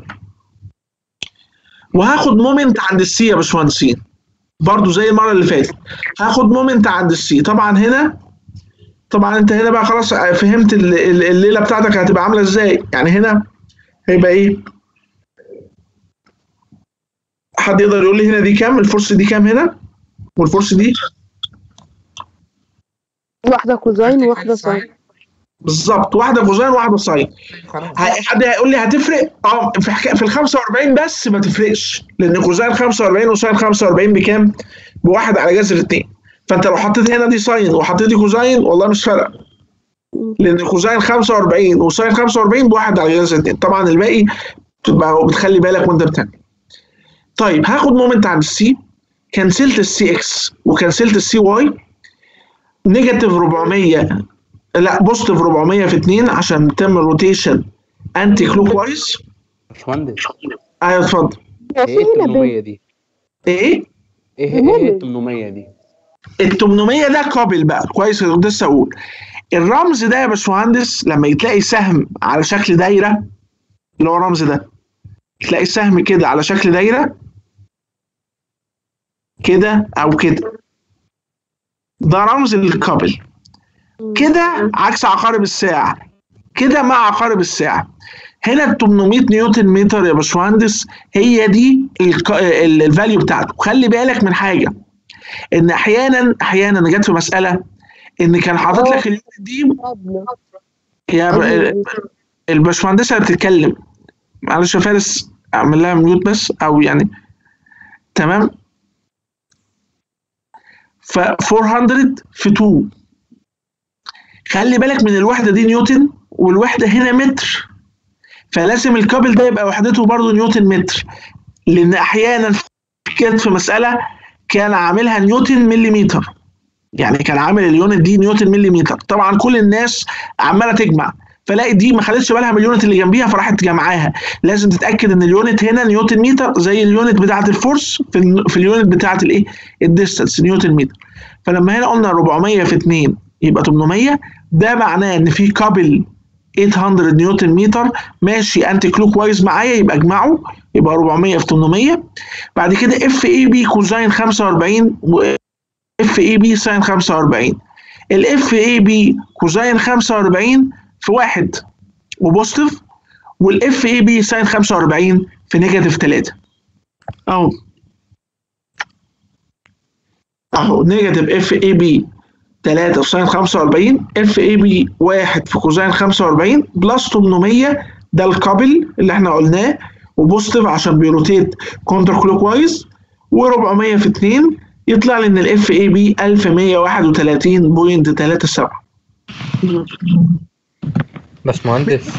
وهاخد مومنت عند السي يا باشمهندسين برضو زي المره اللي فاتت هاخد مومنت عند السي طبعا هنا طبعا انت هنا بقى خلاص فهمت ال- ال- الليله بتاعتك هتبقى عامله ازاي يعني هنا هيبقى ايه حد يقدر يقول لي هنا دي كام الفرصه دي كام هنا والفرصه دي واحدة كوزاين وواحدة ساين بالظبط واحده كوزين وواحده ساين ه- حد هيقول لي هتفرق اه في حكا... في ال 45 بس ما تفرقش لان كوزين 45 وساين 45 بكام؟ بواحد على جذر اتنين فانت لو حطيت هنا دي ساين وحطيت دي كوزين والله مش فارقه لان كوزين 45 وساين 45 بواحد على جذر اتنين طبعا الباقي بتبقى بتخلي بالك وانت بتعمل طيب هاخد مومنت عند السي كنسلت السي اكس وكنسلت السي واي نيجاتيف 400 لا بوزيتيف 400 في 2 عشان تعمل روتيشن انتي كلوك وايز باشمهندس ايوه اتفضل ايه ال 800 دي؟ ايه؟ ايه ايه ال 800 دي؟ ال 800 ده قابل بقى كويس كنت لسه اقول الرمز ده يا باشمهندس لما يتلاقي سهم على شكل دايره اللي هو الرمز ده تلاقي سهم كده على شكل دايره كده او كده ده رمز للقابل كده عكس عقارب الساعه كده مع عقارب الساعه هنا ال 800 نيوتن متر يا باشمهندس هي دي الفاليو بتاعته خلي بالك من حاجه ان احيانا احيانا جت في مساله ان كان حاطط لك اليونت دي يا ب- الباشمهندسه بتتكلم معلش يا فارس اعمل لها ميوت بس او يعني تمام ف 400 في 2 خلي بالك من الوحده دي نيوتن والوحده هنا متر فلازم الكابل ده يبقى وحدته برضه نيوتن متر لان احيانا كانت في مساله كان عاملها نيوتن مليمتر يعني كان عامل اليونت دي نيوتن مليمتر طبعا كل الناس عماله تجمع فلاقي دي ما خدتش بالها من اليونت اللي جنبيها فراحت جمعاها لازم تتاكد ان اليونت هنا نيوتن متر زي اليونت بتاعه الفورس في, ال- في اليونت بتاعه الايه الديستانس نيوتن متر فلما هنا قلنا 400 في 2 يبقى 800 ده معناه ان في كابل 800 نيوتن متر ماشي انتي كلوك وايز معايا يبقى اجمعه يبقى 400 في 800 بعد كده اف اي بي كوزين 45 و اف اي بي ساين 45 الاف اي بي كوزين 45 في واحد وبوزيتيف والاف اي بي ساين 45 في نيجاتيف 3 اهو اهو نيجاتيف اف اي بي 3 في ساين 45 اف اي بي 1 في كوزين 45 بلس 800 ده الكابل اللي احنا قلناه وبوزيتيف عشان بيروتيت كونتر كلوك وايز و400 في 2 يطلع لي ان الاف اي بي 1131.37 باشمهندس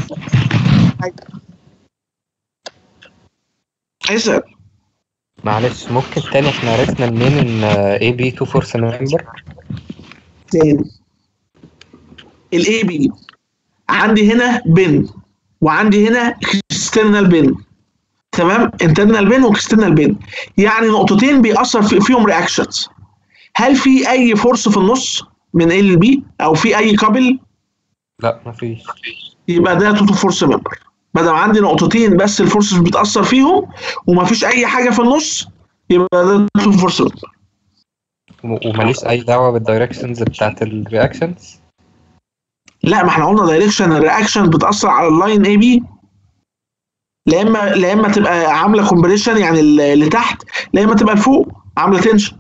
اسال معلش ممكن تاني احنا عرفنا منين ان اي بي 2 فورس ممبر تاني الاي بي عندي هنا بن وعندي هنا اكسترنال بن تمام انترنال بن واكسترنال بن يعني نقطتين بيأثر في فيهم رياكشنز هل في اي فورس في النص من ال بي او في اي كابل لا مفيش يبقى ده توتو فورس ممبر بدل ما عندي نقطتين بس الفورسز بتأثر فيهم ومفيش اي حاجه في النص يبقى ده توتو فورس ممبر و- وماليش اي دعوه بالدايركشنز بتاعت الرياكشنز لا ما احنا قلنا دايركشن الرياكشن بتاثر على اللاين اي بي لا اما لا اما تبقى عامله كومبريشن يعني اللي تحت لا اما تبقى لفوق عامله تنشن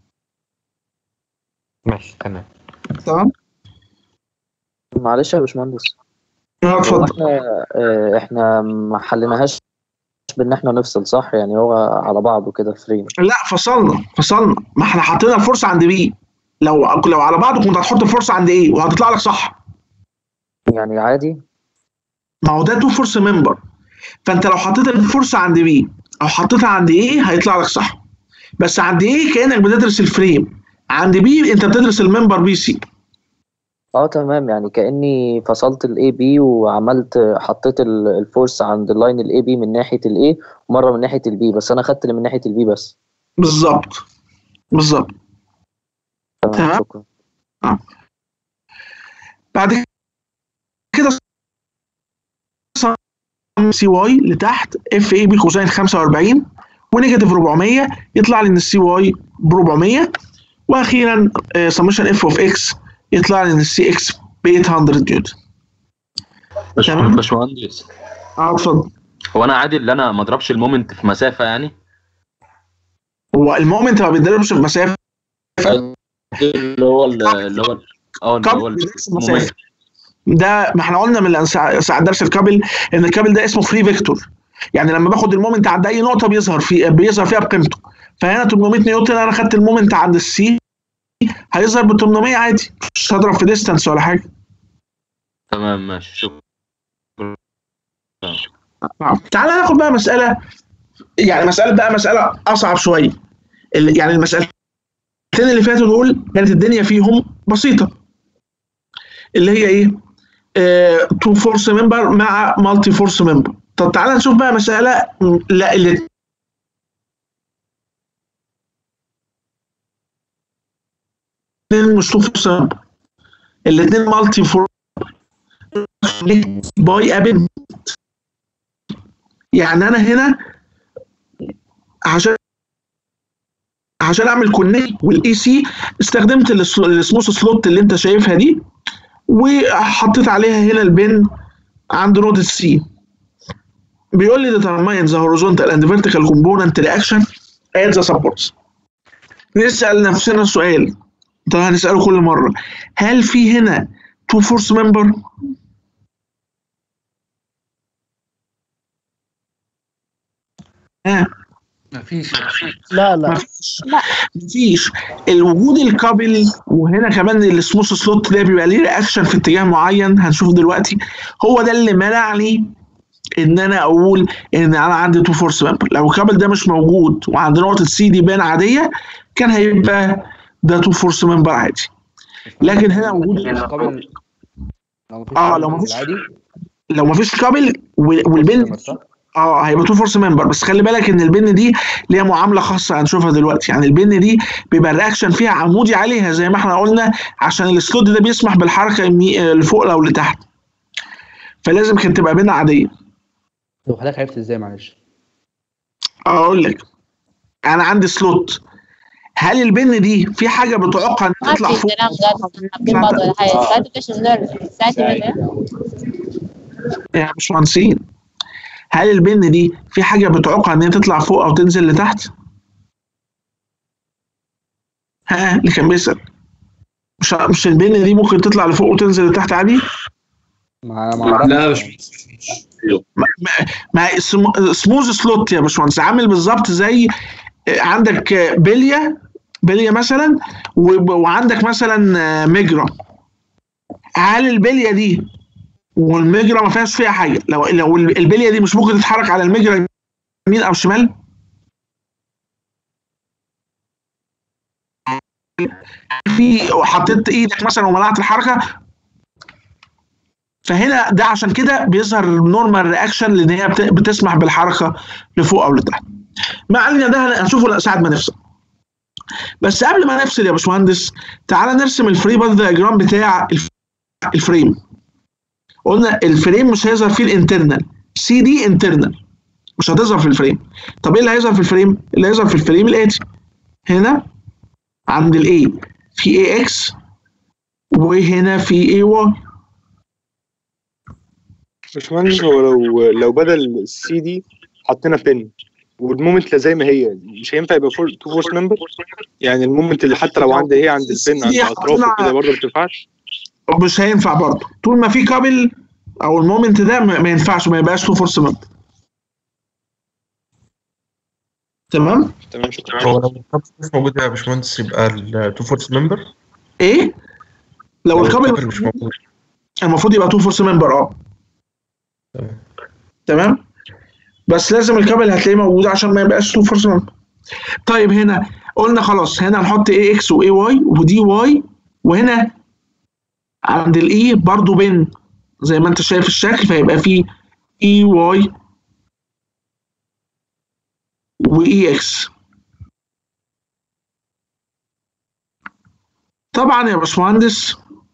ماشي تمام تمام معلش يا باشمهندس اه هو اتفضل احنا آه، احنا ما حليناهاش بان احنا نفصل صح يعني هو على بعضه كده فريم لا فصلنا فصلنا ما احنا حطينا الفرصه عند بي لو لو على بعض كنت هتحط الفرصه عند ايه وهتطلع لك صح يعني عادي ما هو ده تو فورس ممبر فانت لو حطيت الفرصه عند بي او حطيتها عند ايه هيطلع لك صح بس عند ايه كانك بتدرس الفريم عند بي انت بتدرس الممبر بي سي اه تمام يعني كاني فصلت الاي بي وعملت حطيت ال- الفورس عند اللاين الاي بي من ناحيه الاي ومره من ناحيه البي بس انا خدت اللي من ناحيه البي بس بالظبط بالظبط تمام شكرا آه. بعد كده سي واي لتحت اف اي بي كوساين 45 ونيجاتيف 400 يطلع لي ان السي واي ب 400 واخيرا سمشن اف اوف اكس يطلع لي ان السي اكس ب 800 نيوتن باش- تمام. باشمهندس اه اتفضل هو انا عادي اللي انا ما اضربش المومنت في مسافه يعني هو المومنت ما بيتضربش في مسافه اللي هو ال- اللي هو ال- اه اللي هو كابل بيدرس المومنت مسافه ده ما احنا قلنا من ساعة ساعة درس الكابل ان الكابل ده اسمه فري فيكتور يعني لما باخد المومنت عند اي نقطه بيظهر في بيظهر فيها بقيمته فهنا 800 نيوتن انا خدت المومنت عند السي هيظهر ب 800 عادي مش هضرب في ديستانس ولا حاجه تمام ماشي شكرا تعالى ناخد بقى مساله يعني مساله بقى مساله اصعب شويه ال- يعني المسالتين اللي فاتوا دول كانت الدنيا فيهم بسيطه اللي هي ايه؟ تو فورس ممبر مع مالتي فورس ممبر طب تعالى نشوف بقى مساله م، لا اللي الاثنين مش تو فورس ممبر الاثنين مالتي فورس باي ابنت يعني انا هنا عشان عشان اعمل كونكت والاي سي استخدمت السل- السموث سلوت اللي انت شايفها دي وحطيت عليها هنا البن عند نقطه سي بيقول لي determine the horizontal and vertical component reaction at the supports نسال نفسنا السؤال ده هنساله كل مره هل في هنا تو فورس ممبر ها مفيش لا لا مفيش لا مفيش الوجود الكابل وهنا كمان السموث سلوت ده بيبقى ليه رياكشن في اتجاه معين هنشوف دلوقتي هو ده اللي منع لي ان انا اقول ان انا عندي تو فورس ممبر لو الكابل ده مش موجود وعند نقطه سي دي بان عاديه كان هيبقى ده تو فورس ممبر عادي لكن هنا وجود قبل لو مفيش اه قبل لو في مفيش العادي لو مفيش كابل وال- والبن اه هيبقى تو فورس ممبر بس خلي بالك ان البن دي ليها معامله خاصه هنشوفها دلوقتي يعني البن دي بيبقى الرياكشن فيها عمودي عليها زي ما احنا قلنا عشان السلوت ده بيسمح بالحركه يمي- آه، لفوق او لتحت فلازم كانت تبقى بن عاديه طب حضرتك عرفت ازاي معلش اقول لك انا عندي سلوت هل البن دي في حاجه بتعوقها ان ما تطلع في فوق كلام قاعد حابين بعض ولا حاجة ساعتها ايش الزر ساعتها مثلا يا باشمهندسين هل البن دي في حاجه بتعوقها ان هي تطلع فوق او تنزل لتحت؟ ها اللي كان بيسال مش مش البن دي ممكن تطلع لفوق وتنزل لتحت عادي؟ ما ما اعرفش لا مش ما سموز سلوت يا باشمهندس عامل بالظبط زي آه، عندك آه، بليه بليه مثلا و- وعندك مثلا آه، مجرى هل البليه دي والمجرى ما فيهاش فيها حاجه لو لو البليه دي مش ممكن تتحرك على المجرى يمين او شمال في حطيت ايدك مثلا ومنعت الحركه فهنا ده عشان كده بيظهر نورمال رياكشن لان هي بت- بتسمح بالحركه لفوق او لتحت ما علينا ده هنشوفه ساعه ما نفصل بس قبل ما نفصل يا باشمهندس تعالى نرسم الفري باث دياجرام بتاع الف- الفريم قلنا الفريم مش هيظهر فيه الانترنال سي دي انترنال مش هتظهر في الفريم طب ايه اللي هيظهر في الفريم اللي هيظهر في الفريم الاتي هنا عند الاي في اي اكس وهنا في اي واي باشمهندس هو لو لو بدل السي دي حطينا بن والمومنت زي ما هي مش هينفع يبقى فور تو فورس ممبر يعني المومنت اللي حتى لو عندي هي عند البن عند دي اطرافه حطينا- كده برضه ما بتنفعش مش هينفع برضه طول ما في كابل او المومنت ده ما ما ينفعش ما يبقاش له فرصه ممبر تمام تمام شكرا هو لو الكابل مش موجود يا باشمهندس يبقى التو فورس ممبر ايه لو الكابل مش موجود المفروض يبقى تو فورس ممبر اه تمام بس لازم الكابل هتلاقيه موجود عشان ما يبقاش تو فورس ممبر طيب هنا قلنا خلاص هنا نحط اي اكس واي واي ودي واي وهنا عند الاي برضو بين زي ما انت شايف الشكل فيبقى فيه اي واي واي اكس طبعا يا باشمهندس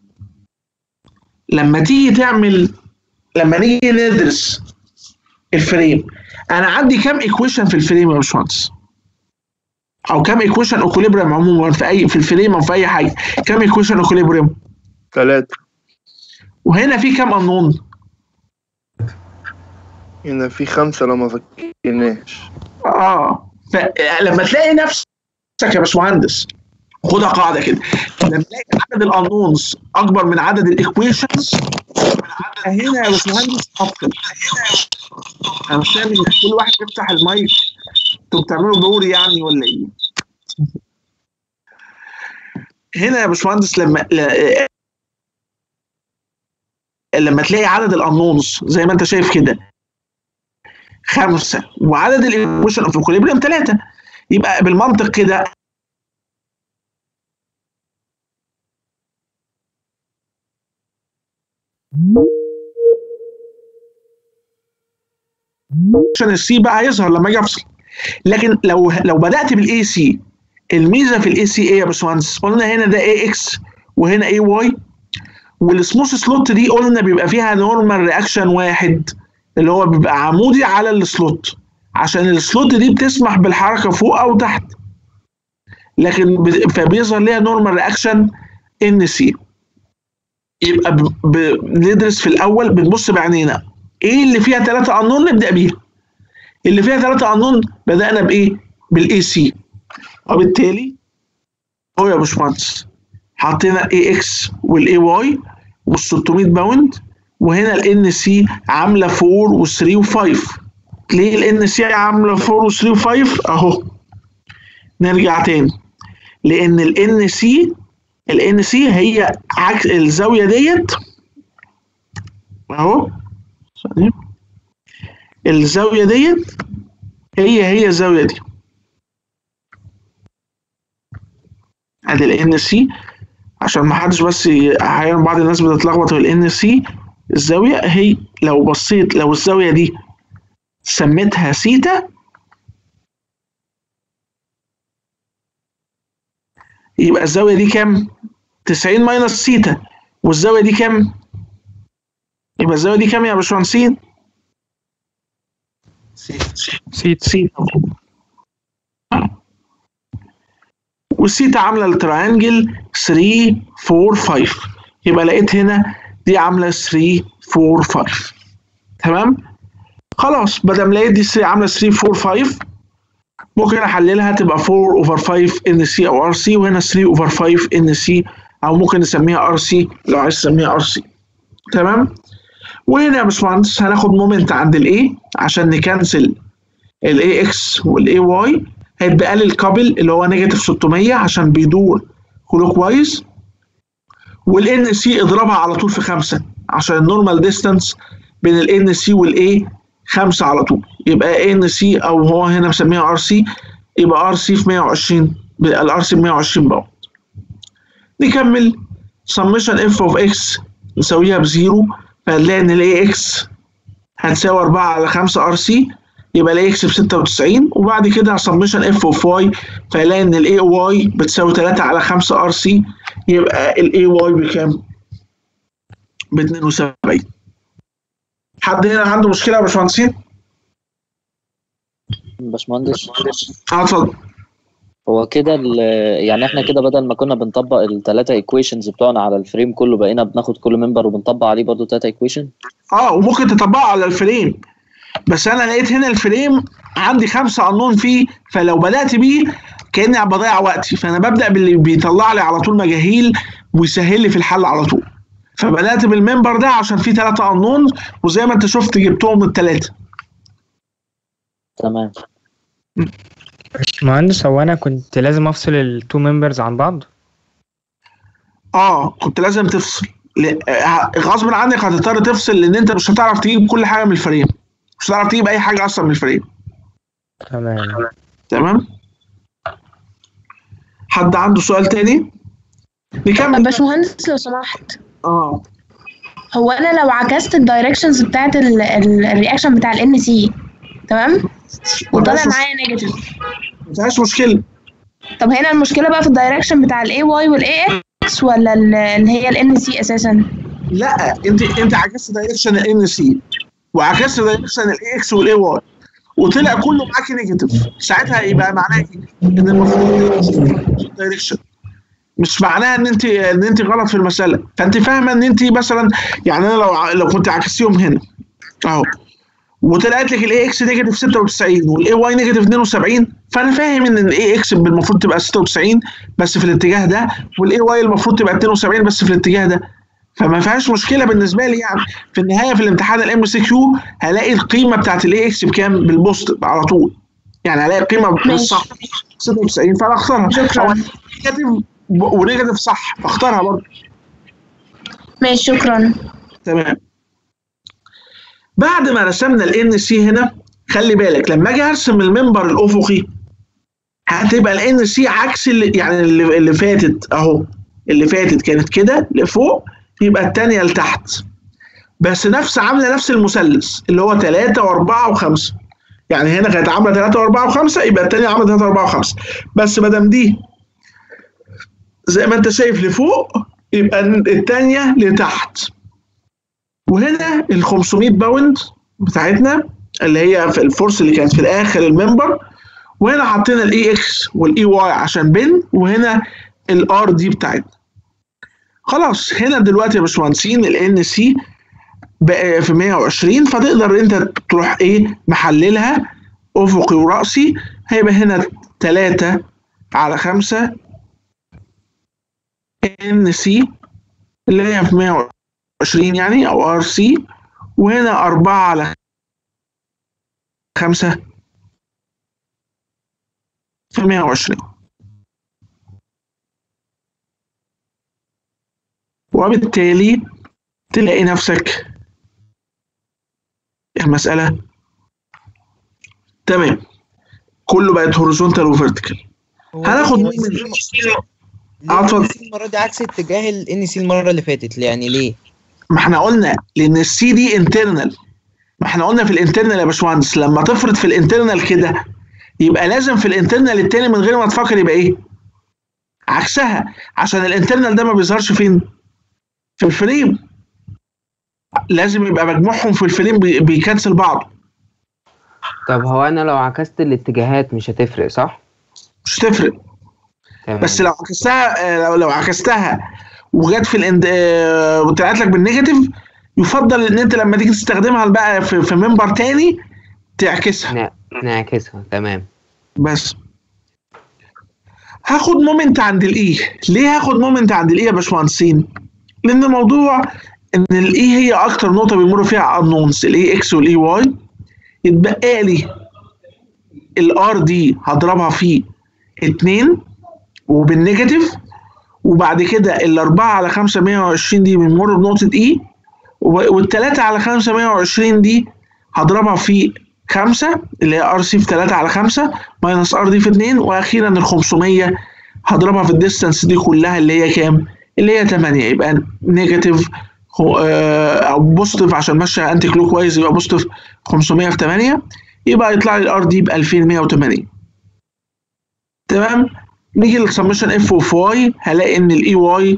لما تيجي تعمل لما نيجي ندرس الفريم انا عندي كام ايكويشن في الفريم يا باشمهندس او كام ايكويشن اكوليبريم عموما في اي في الفريم او في اي حاجه كام ايكويشن اكوليبريم ثلاثة وهنا في كام انون هنا في خمسة لو ما فكرناش اه فلما تلاقي نفسك يا باشمهندس خدها قاعده كده لما تلاقي عدد الانونز اكبر من عدد الايكويشنز هنا يا باشمهندس افضل انا مش فاهم ان كل واحد يفتح المايك انتوا بتعملوا دوري يعني ولا ايه؟ هنا يا باشمهندس لما ل- لما تلاقي عدد الانونز زي ما انت شايف كده خمسه وعدد الايكويشن اوف اكوليبريم ثلاثه يبقى بالمنطق كده عشان السي بقى هيظهر لما اجي افصل لكن لو لو بدات بالاي سي الميزه في الاي سي ايه يا باشمهندس؟ قلنا هنا ده اي اكس وهنا اي واي والسموث سلوت دي قلنا بيبقى فيها نورمال رياكشن واحد اللي هو بيبقى عمودي على السلوت عشان السلوت دي بتسمح بالحركه فوق او تحت لكن ب- فبيظهر ليها نورمال رياكشن ان سي يبقى ب- ب- بندرس في الاول بنبص بعينينا ايه اللي فيها ثلاثه انون نبدا بيها اللي فيها ثلاثه انون بدانا بايه بالاي سي وبالتالي هو يا باشمهندس حطينا الاي اكس والاي واي وال 600 باوند وهنا الان سي عامله 4 و3 و5 ليه الان سي عامله 4 و3 و5 اهو نرجع تاني لان الان سي الان سي هي عكس الزاويه ديت اهو ثانية. الزاويه ديت هي هي الزاويه دي ادي الان سي عشان ما حدش بس ي- احيانا بعض الناس بتتلخبط في الان سي الزاويه هي لو بصيت لو الزاويه دي سميتها سيتا يبقى الزاويه دي كام 90 ماينس سيتا والزاويه دي كام يبقى الزاويه دي كام يا باشمهندسين سيت سيتا والسيتا عامله التراينجل 3 4 5 يبقى لقيت هنا دي عامله 3 4 5 تمام خلاص بدل لقيت دي 3 عامله 3 4 5 ممكن احللها تبقى 4 اوفر 5 ان سي او ار سي وهنا 3 اوفر 5 ان سي او ممكن نسميها ار سي لو عايز تسميها ار سي تمام وهنا يا باشمهندس هناخد مومنت عند الاي عشان نكنسل الاي اكس والاي واي هيتبقى لي الكابل اللي هو نيجاتيف 600 عشان بيدور كلوك وايز والان سي اضربها على طول في خمسه عشان النورمال ديستانس بين الان سي والاي خمسه على طول يبقى ان سي او هو هنا مسميها ار سي يبقى ار سي في 120 الار سي ب 120 باوند نكمل سمشن اف اوف اكس نساويها بزيرو فهنلاقي ان الاي اكس هتساوي 4 على 5 ار سي يبقى الاي اكس ب 96 وبعد كده سمشن اف اوف واي فهلاقي ان الاي واي بتساوي 3 على 5 ار سي يبقى الاي واي بكام؟ ب 72 حد هنا عنده مشكله يا باشمهندسين؟ باشمهندس اه اتفضل هو كده ال- يعني احنا كده بدل ما كنا بنطبق الثلاثه ايكويشنز بتوعنا على الفريم كله بقينا بناخد كل ممبر وبنطبق عليه برضه ثلاثه ايكويشن اه وممكن تطبقه على الفريم بس انا لقيت هنا الفريم عندي خمسه قانون فيه فلو بدات بيه كاني بضيع وقتي فانا ببدا باللي بيطلع لي على طول مجاهيل ويسهل لي في الحل على طول فبدات بالمنبر ده عشان فيه ثلاثه قانون وزي ما انت شفت جبتهم الثلاثه تمام باشمهندس هو انا كنت لازم افصل التو ممبرز عن بعض اه كنت لازم تفصل ل- آه، غصب عنك هتضطر تفصل لان انت مش هتعرف تجيب كل حاجه من الفريم مش هتعرف تجيب اي حاجه اصلا من الفريم تمام تمام حد عنده سؤال تاني نكمل باشمهندس لو سمحت اه هو انا لو عكست الدايركشنز بتاعت ال- ال- الرياكشن بتاع الان سي تمام وطلع مفيهاش معايا نيجاتيف ما فيهاش مشكله طب هنا المشكله بقى في الدايركشن بتاع الاي واي والاي اكس ولا ال- اللي هي الان سي اساسا لا انت انت عكست دايركشن الان سي وعكست دايركشن الاي اكس والاي واي وطلع كله معاكي نيجاتيف ساعتها يبقى معناه ايه؟ ان المفروض دايركشن مش معناها ان انت ان انت غلط في المساله فانت فاهمه ان انت مثلا يعني انا لو ع- لو كنت عكستيهم هنا اهو وطلعت لك الاي اكس نيجاتيف 96 والاي واي نيجاتيف 72 فانا فاهم ان الاي اكس المفروض تبقى 96 بس في الاتجاه ده والاي واي المفروض تبقى 72 بس في الاتجاه ده فما فيهاش مشكله بالنسبه لي يعني في النهايه في الامتحان الام سي كيو هلاقي القيمه بتاعت الاي اكس بكام بالبوست على طول يعني هلاقي القيمه بالصح 96 فانا اختارها شكرا. أو نيجاتيف ونيجاتيف صح فاختارها برضه ماشي شكرا تمام بعد ما رسمنا الان سي هنا خلي بالك لما اجي ارسم المنبر الافقي هتبقى الان سي عكس اللي يعني اللي, اللي فاتت اهو اللي فاتت كانت كده لفوق يبقى الثانيه لتحت بس نفس عامله نفس المثلث اللي هو 3 و4 و5 يعني هنا كانت عامله 3 و4 و5 يبقى الثانيه عامله 3 و4 و5 بس ما دام دي زي ما انت شايف لفوق يبقى الثانيه لتحت وهنا ال 500 باوند بتاعتنا اللي هي في الفورس اللي كانت في الاخر الممبر وهنا حطينا الاي اكس والاي واي عشان بن وهنا الار دي بتاعتنا خلاص هنا دلوقتي يا باشمهندسين الان سي بقى في 120 فتقدر انت تروح ايه محللها افقي وراسي هيبقى هنا 3 على 5 ان سي اللي هي في 120 يعني او ار سي وهنا 4 على 5 في 120 وبالتالي تلاقي نفسك المسألة تمام كله بقت هوريزونتال وفيرتيكال هناخد ليه مومنت ليه اه اتفضل ال سي المره دي عكس اتجاه ال سي المره اللي فاتت يعني ليه؟ ما احنا قلنا لان السي دي انترنال ما احنا قلنا في الانترنال يا باشمهندس لما تفرض في الانترنال كده يبقى لازم في الانترنال التاني من غير ما تفكر يبقى ايه؟ عكسها عشان الانترنال ده ما بيظهرش فين؟ في الفريم لازم يبقى مجموعهم في الفريم بي- بيكنسل بعض طب هو انا لو عكست الاتجاهات مش هتفرق صح؟ مش تفرق تمام بس لو عكستها آه، لو لو عكستها وجت في الاند آه، وطلعت لك بالنيجاتيف يفضل ان انت لما تيجي تستخدمها بقى في, في ممبر تاني تعكسها نعكسها تمام بس هاخد مومنت عند الاي ليه هاخد مومنت عند الاي يا باشمهندسين لان الموضوع ان الاي هي اكتر نقطه بيمر فيها انونس الاي اكس والاي واي يتبقى لي الار دي هضربها في اتنين وبالنيجاتيف وبعد كده الأربعة على خمسة مية وعشرين دي بنمر بنقطة إي والتلاتة على خمسة مية وعشرين دي هضربها في خمسة اللي هي ار سي في تلاتة على خمسة ماينس ار دي في اتنين وأخيرا ال 500 هضربها في الديستانس دي كلها اللي هي كام؟ اللي هي 8 يبقى نيجاتيف أو بوزيتيف عشان ماشية أنتي كلوك وايز يبقى بوزيتيف 500 في 8 يبقى يطلع لي الار دي ب 2180 تمام؟ نيجي للسمشن اف اوف واي هلاقي ان الاي واي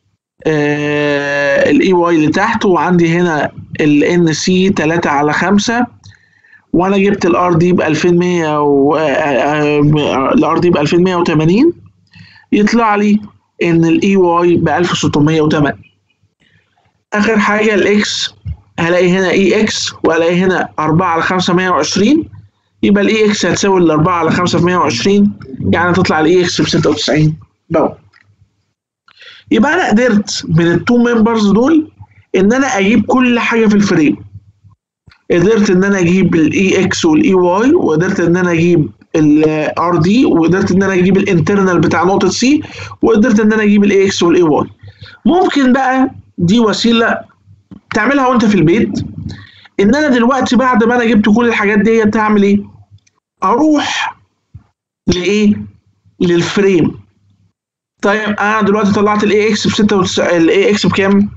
الاي واي اللي تحت وعندي هنا الان سي 3 على 5 وانا جبت الار دي ب 2100 الار دي ب 2180 يطلع لي ان الاي واي ب 1608 اخر حاجه الاكس هلاقي هنا اي اكس وهلاقي هنا 4 على 5 120 يبقى الاي اكس هتساوي ال 4 على 5 في 120 يعني تطلع الاي اكس ب 96 باو يبقى انا قدرت من التو ممبرز دول ان انا اجيب كل حاجه في الفريم قدرت ان انا اجيب الاي اكس والاي واي وقدرت ان انا اجيب الار دي وقدرت ان انا اجيب الانترنال بتاع نقطه سي وقدرت ان انا اجيب الاي اكس والاي واي ممكن بقى دي وسيله تعملها وانت في البيت ان انا دلوقتي بعد ما انا جبت كل الحاجات دي تعمل ايه اروح لايه للفريم طيب انا دلوقتي طلعت الاي اكس ب 96 الاي اكس بكام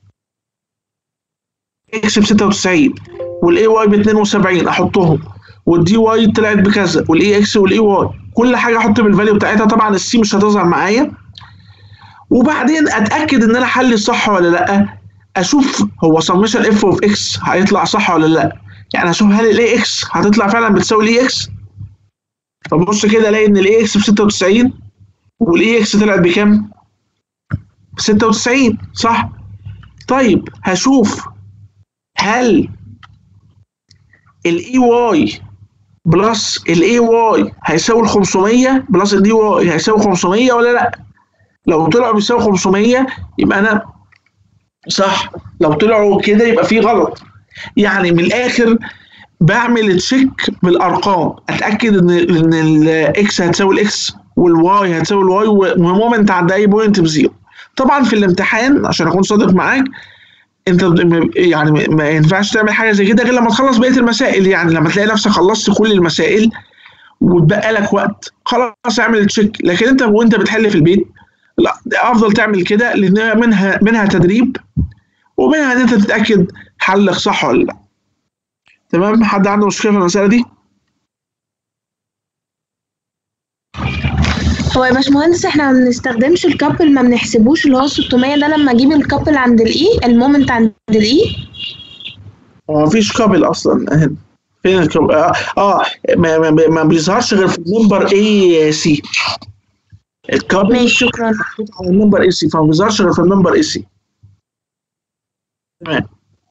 اكس ب 96 والاي واي ب 72 احطهم والدي واي طلعت بكذا والاي اكس والاي واي كل حاجه احط بالفاليو بتاعتها طبعا السي مش هتظهر معايا وبعدين اتاكد ان انا حلي صح ولا لا اشوف هو سمشن اف اوف اكس هيطلع صح ولا لا يعني اشوف هل الاي اكس هتطلع فعلا بتساوي الاي اكس فبص كده الاقي ان الاي اكس ب 96 والاي اكس طلعت بكام؟ ب 96 صح؟ طيب هشوف هل الاي واي بلس الاي واي هيساوي ال 500 بلس الدي واي هيساوي 500 ولا لا؟ لو طلعوا بيساوي 500 يبقى انا صح لو طلعوا كده يبقى في غلط يعني من الاخر بعمل تشيك بالارقام اتاكد ان ان الاكس هتساوي الاكس والواي هتساوي الواي ومومنت عند اي بوينت بزيرو طبعا في الامتحان عشان اكون صادق معاك انت يعني ما ينفعش تعمل حاجه زي كده غير لما تخلص بقيه المسائل يعني لما تلاقي نفسك خلصت كل المسائل وتبقى لك وقت خلاص اعمل تشيك لكن انت وانت بتحل في البيت لا افضل تعمل كده لان منها منها تدريب ومنها ان انت تتاكد حلك صح ولا لا تمام حد عنده مشكله في المساله دي هو يا باشمهندس احنا ما بنستخدمش الكابل ما بنحسبوش اللي هو 600 ده لما اجيب الكابل عند الاي المومنت عند الاي هو مفيش كابل اصلا هنا فين الكابل اه, آه ما, ما, ما بيظهرش غير في النمبر اي سي الكابل ماشي شكرا على النمبر اي سي فما بيظهرش غير في النمبر اي سي تمام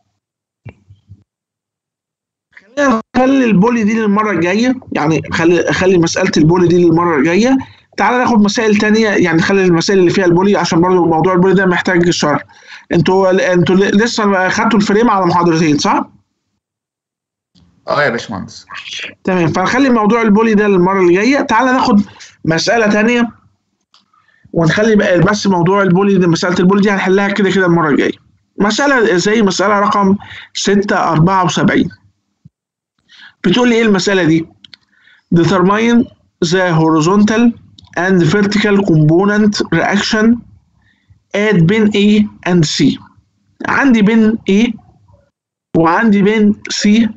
خلينا نخلي البولي دي للمره الجايه يعني خلي خلي مساله البولي دي للمره الجايه تعالى ناخد مسائل تانية يعني نخلي المسائل اللي فيها البولي عشان برضو موضوع البولي ده محتاج شرح انتوا انتوا لسه خدتوا الفريم على محاضرتين صح؟ اه يا باشمهندس تمام فنخلي موضوع البولي ده للمره اللي جايه تعالى ناخد مساله تانية ونخلي بقى بس موضوع البولي دي مساله البولي دي هنحلها كده كده المره الجايه مساله زي مساله رقم 6 74 بتقول لي ايه المساله دي determine the horizontal and vertical component reaction at bin A and C عندي بين A وعندي بين C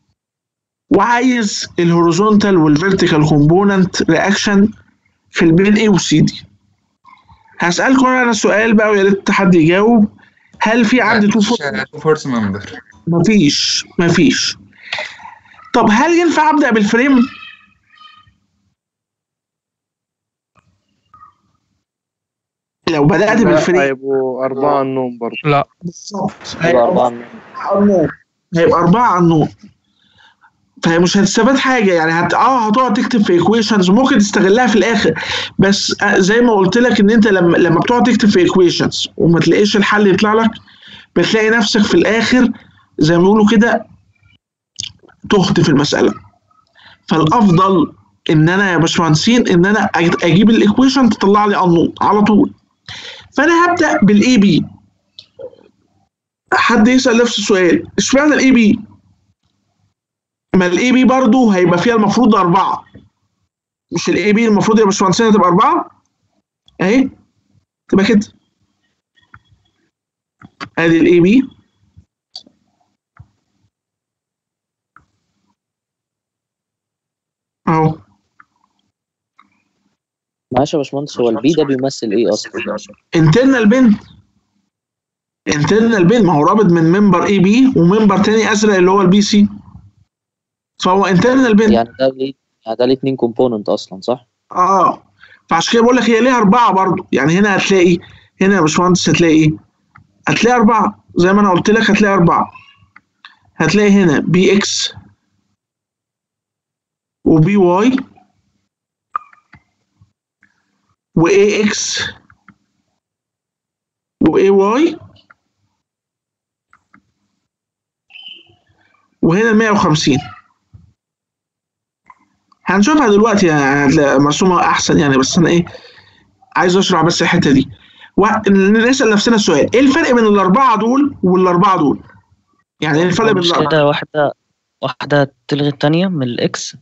وعايز الهوريزونتال والفيرتيكال كومبوننت رياكشن في البين A و C دي هسألكم انا سؤال بقى ويا ريت حد يجاوب هل في عندي تو فورس تو فورس ممبر مفيش مفيش طب هل ينفع ابدا بالفريم لو بدات لا، بالفريم هيبقوا أربعة النوم برضه لا بالظبط هيبقى أربعة أربعة النوم هيبقى أربعة على النوم فهي مش هتستفاد حاجة يعني هت... اه هتقعد تكتب في ايكويشنز وممكن تستغلها في الآخر بس آه، زي ما قلت لك إن أنت لما لما بتقعد تكتب في ايكويشنز وما تلاقيش الحل يطلع لك بتلاقي نفسك في الآخر زي ما بيقولوا كده تهت في المسألة فالأفضل إن أنا يا باشمهندسين إن أنا أج- أجيب الايكويشن تطلع لي النون على طول فأنا هبدأ بالاي بي حد يسأل نفس السؤال اشمعنى الاي بي؟ ما الاي بي برضه هيبقى فيها المفروض أربعة مش الاي بي المفروض يا باشمهندسين تبقى أربعة أهي تبقى كده ادي الاي بي اهو معلش يا باشمهندس هو البي ده بيمثل ايه اصلا؟ انترنال بين انترنال بين ما هو رابط من ممبر اي بي وممبر تاني ازرق اللي هو البي سي فهو انترنال بين يعني ده ليه يعني ده ليه اتنين كومبوننت اصلا صح؟ اه فعشان كده بقول لك هي ليها اربعه برضو يعني هنا هتلاقي هنا يا باشمهندس هتلاقي ايه؟ هتلاقي اربعه زي ما انا قلت لك هتلاقي اربعه هتلاقي هنا بي اكس وبي واي واي اكس واي واي وهنا 150 هنشوفها دلوقتي يعني هتلاقي مرسومه احسن يعني بس انا ايه عايز اشرح بس الحته دي ونسال نفسنا السؤال ايه الفرق بين الاربعه دول والاربعه دول يعني ايه الفرق بين مش الاربعه كده واحدة واحدة تلغي التانية من الإكس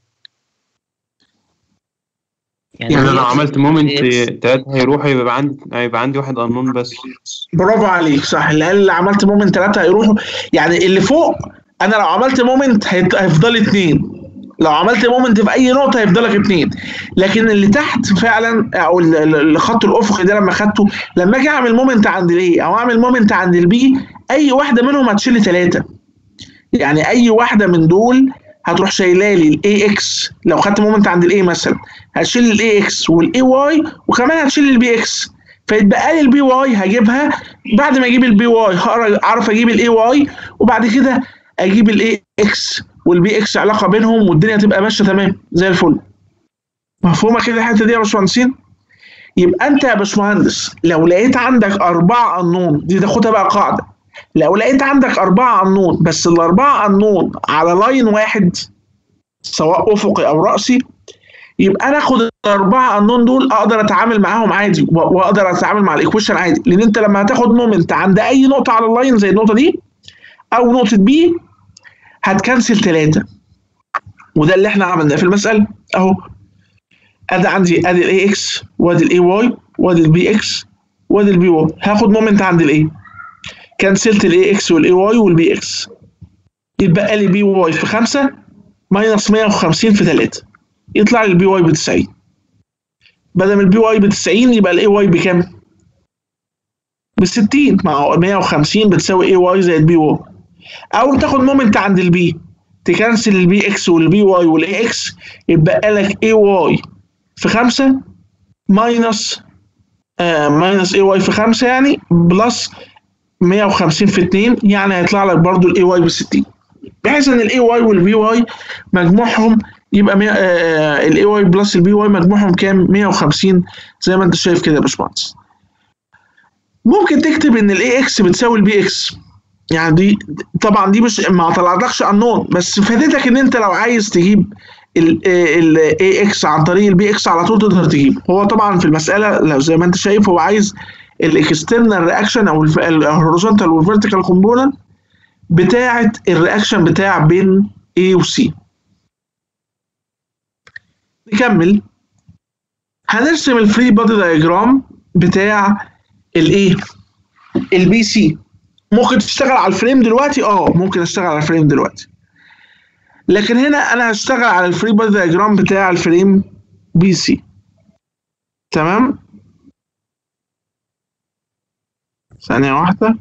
يعني هي انا لو عملت مومنت هي تلاتة هيروحوا يبقى عندي هيبقى عندي واحد قانون بس برافو عليك صح اللي قال اللي عملت مومنت ثلاثه هيروحوا يعني اللي فوق انا لو عملت مومنت هيت- هيفضل اتنين لو عملت مومنت في اي نقطه هيفضلك اتنين لكن اللي تحت فعلا او ال- ال- الخط الافقي ده لما خدته لما اجي اعمل مومنت عند الايه او اعمل مومنت عند البي اي واحده منهم هتشيل لي ثلاثه يعني اي واحده من دول هتروح شايله لي الاي اكس لو خدت مومنت عند الاي مثلا هتشيل الاي اكس والاي واي وكمان هتشيل البي اكس فيتبقى لي البي واي هجيبها بعد ما اجيب البي واي اعرف اجيب الاي واي وبعد كده اجيب الاي اكس والبي اكس علاقه بينهم والدنيا تبقى ماشيه تمام زي الفل مفهومه كده الحته دي يا باشمهندسين يبقى انت يا باشمهندس لو لقيت عندك اربعه قانون دي تاخدها بقى قاعده لو لقيت عندك اربعه قانون بس الاربعه قانون على لاين واحد سواء افقي او راسي يبقى انا اخد الاربعه قانون دول اقدر اتعامل معاهم عادي و- واقدر اتعامل مع الايكويشن عادي لان انت لما هتاخد مومنت عند اي نقطه على اللاين زي النقطه دي او نقطه بي هتكنسل ثلاثه وده اللي احنا عملناه في المساله اهو ادي عندي ادي الاي اكس وادي الاي واي وادي البي اكس وادي البي واي هاخد مومنت عند الاي كنسلت الاي اكس والاي واي والبي اكس يتبقى لي بي واي في 5 ماينس 150 في 3 يطلع لي البي واي ب 90 بدل ما البي واي ب 90 يبقى الاي واي بكام؟ ب 60 ما هو 150 بتساوي اي واي زائد بي واي او تاخد مومنت عند البي تكنسل البي اكس والبي واي والاي اكس يبقى لك اي واي في 5 ماينس آه ماينس اي واي في 5 يعني بلس 150 في 2 يعني هيطلع لك برضو الاي واي ب 60 بحيث ان الاي واي والبي واي مجموعهم يبقى الاي واي بلس البي واي مجموعهم كام 150 زي ما انت شايف كده يا باشمهندس ممكن تكتب ان الاي اكس بتساوي البي اكس يعني دي طبعا دي مش ما طلعتلكش انون بس فادتك ان انت لو عايز تجيب الاي اكس عن طريق البي اكس على طول تقدر تجيب هو طبعا في المساله لو زي ما انت شايف هو عايز الاكسترنال رياكشن او الهوريزونتال والفيرتيكال كومبوننت بتاعه الرياكشن بتاع بين A و C نكمل هنرسم الفري بادي دايجرام بتاع الايه البي سي ممكن تشتغل على الفريم دلوقتي اه ممكن اشتغل على الفريم دلوقتي لكن هنا انا هشتغل على الفري بادي دايجرام بتاع الفريم بي سي تمام ثانية واحدة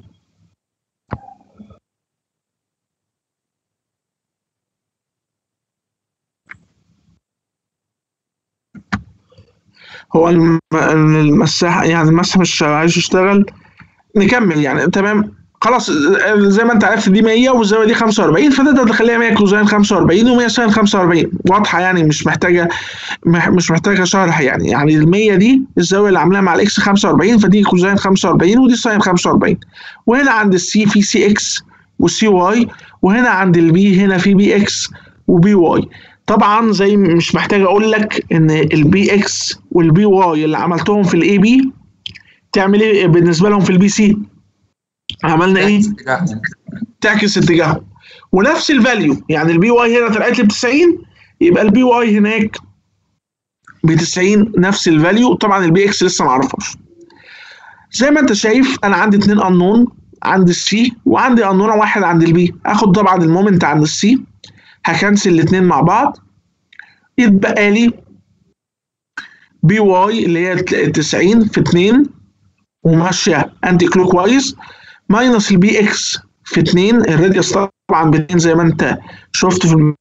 هو الم- المساحة يعني المسح مش عايز يشتغل نكمل يعني تمام خلاص زي ما انت عرفت دي 100 والزاويه دي 45 فتقدر تخليها 100 كوزين 45 و100 ساين 45 واضحه يعني مش محتاجه مح- مش محتاجه شرح يعني يعني ال 100 دي الزاويه اللي عاملاها مع الاكس 45 فدي كوزين 45 ودي ساين 45 وهنا عند السي في سي اكس وسي واي وهنا عند البي هنا في بي اكس وبي واي طبعا زي مش محتاج اقول لك ان البي اكس والبي واي اللي عملتهم في الاي بي تعمل ايه بالنسبه لهم في البي سي عملنا ايه تعكس اتجاههم ونفس الفاليو يعني البي واي هنا طلعت لي ب 90 يبقى البي واي هناك ب 90 نفس الفاليو طبعا البي اكس لسه ما اعرفهاش زي ما انت شايف انا عندي اتنين انون عند السي وعندي انونه واحد عند البي اخد طبعا المومنت عند السي هكنسل الاتنين مع بعض يتبقى لي بي واي اللي هي 90 في 2 وماشيه انتي كلوك وايز ماينس البي اكس في 2 الراديوس طبعا ب 2 زي ما انت شفت في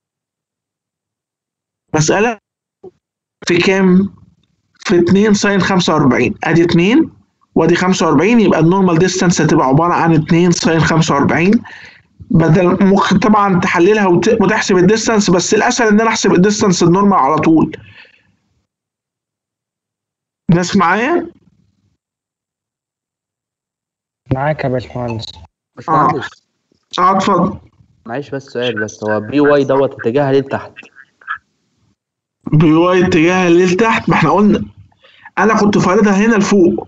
المساله في كام؟ في 2 ساين 45 ادي 2 وادي 45 يبقى النورمال ديستانس هتبقى عباره عن 2 ساين 45 بدل ممكن طبعا تحللها وت- وتحسب الديستانس بس الاسهل ان انا احسب الديستانس النورمال على طول ناس معايا؟ معاك يا باشمهندس باشمهندس اه اتفضل معلش بس سؤال بس هو بي واي دوت اتجاهها ليه لتحت بي واي اتجاه الليل تحت ما احنا قلنا انا كنت فاردها هنا لفوق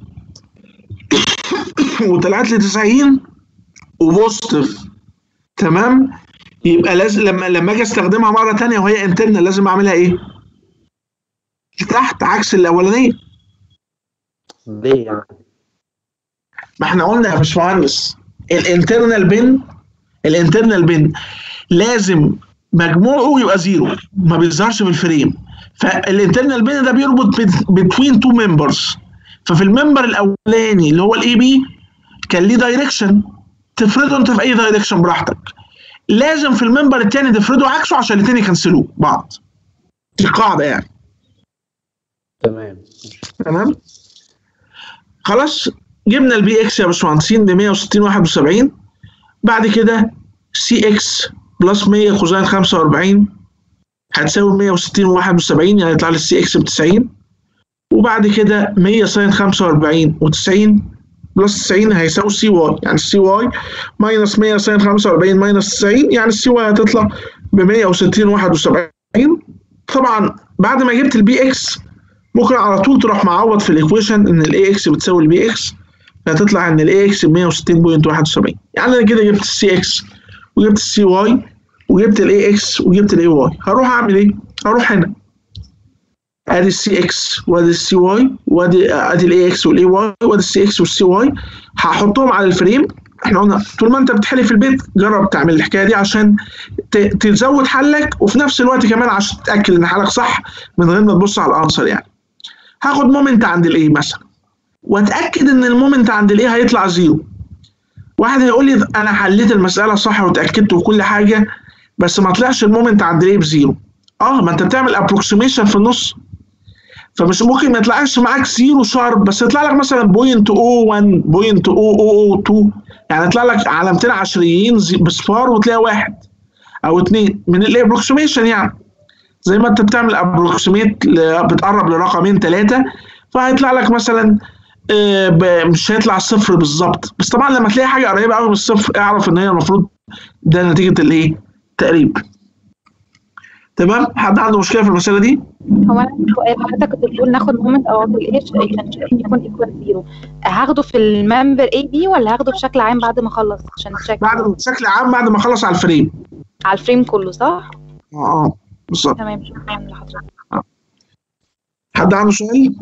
وطلعت لي 90 وبوزيتيف تمام يبقى لازم لما لما اجي استخدمها مره تانية وهي انترنال لازم اعملها ايه؟ تحت عكس الاولانيه ليه يعني ما احنا قلنا يا باشمهندس الانترنال بين الانترنال بين لازم مجموعه يبقى زيرو ما بيظهرش في الفريم فالانترنال بين ده بيربط بين تو ممبرز ففي الممبر الاولاني اللي هو الاي بي كان ليه دايركشن تفرده انت في اي دايركشن براحتك لازم في الممبر الثاني تفرده عكسه عشان الاثنين يكنسلوه بعض دي قاعده يعني تمام تمام خلاص جبنا البي اكس يا باشمهندسين ب 160 71 بعد كده سي اكس بلس 100 كوزين 45 هتساوي 160 71 يعني يطلع لي السي اكس ب 90 وبعد كده 100 ساين 45 و90 بلس 90 هيساوي سي واي يعني السي واي ماينس 100 ساين 45 ماينس 90 يعني السي واي هتطلع ب 160 71 طبعا بعد ما جبت البي اكس ممكن على طول تروح معوض في الايكويشن ان الاي اكس بتساوي البي اكس هتطلع ان الاي اكس ب 160.71 يعني انا كده جبت السي اكس وجبت السي واي وجبت الاي اكس وجبت الاي واي هروح اعمل ايه؟ هروح هنا ادي السي اكس وادي السي واي وادي ادي الاي اكس والاي واي وادي السي اكس والسي واي هحطهم على الفريم احنا قلنا طول ما انت بتحل في البيت جرب تعمل الحكايه دي عشان ت- تزود حلك وفي نفس الوقت كمان عشان تتاكد ان حلك صح من غير ما تبص على الانسر يعني هاخد مومنت عند الاي مثلا واتاكد ان المومنت عند الاي هيطلع زيرو واحد هيقول لي انا حليت المساله صح واتاكدت وكل حاجه بس ما طلعش المومنت عند الاي بزيرو اه ما انت بتعمل ابروكسيميشن في النص فمش ممكن ما يطلعش معاك زيرو شارب بس يطلع لك مثلا بوينت او 1 بوينت او او 2 يعني يطلع لك علامتين عشريين زي- بصفار وتلاقي واحد او اتنين من الابروكسيميشن يعني زي ما انت بتعمل ابروكسيميت بتقرب لرقمين ثلاثه فهيطلع لك مثلا آه، ب- مش هيطلع صفر بالظبط بس طبعا لما تلاقي حاجه قريبه قوي من الصفر اعرف ان هي المفروض ده نتيجه الايه تقريب تمام حد عنده مشكله في المساله دي هو انا عندي سؤال حضرتك كنت بتقول ناخد مومنت او ايش كان شايفين يكون ايكوال زيرو هاخده في الممبر اي بي ولا هاخده بشكل عام بعد ما اخلص عشان تشيك بعد بشكل عام بعد ما اخلص على الفريم على الفريم كله صح؟ اه اه بالظبط تمام شكرا لحضرتك حد عنده سؤال؟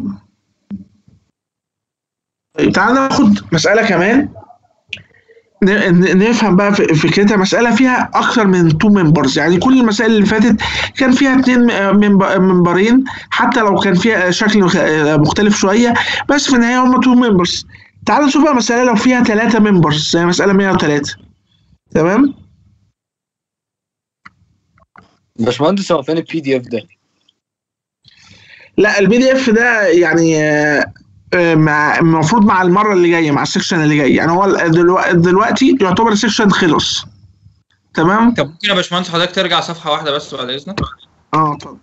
طيب تعالى ناخد مسألة كمان ن- ن- نفهم بقى ف- فكرتها مسألة فيها أكثر من تو ممبرز يعني كل المسائل اللي فاتت كان فيها اتنين ممبرين حتى لو كان فيها شكل مخ- مختلف شوية بس في النهاية هم تو ممبرز تعال نشوف بقى مسألة لو فيها ثلاثة ممبرز زي مسألة 103 تمام؟ باشمهندس هو فين البي دي اف ده؟ لا البي دي اف ده يعني آه، آه، مع المفروض مع المره اللي جايه مع السكشن اللي جاي يعني هو ال- دلوقتي, دلوقتي يعتبر السكشن خلص تمام طب ممكن يا باشمهندس حضرتك ترجع صفحة واحدة بس بعد إذنك؟ اه اتفضل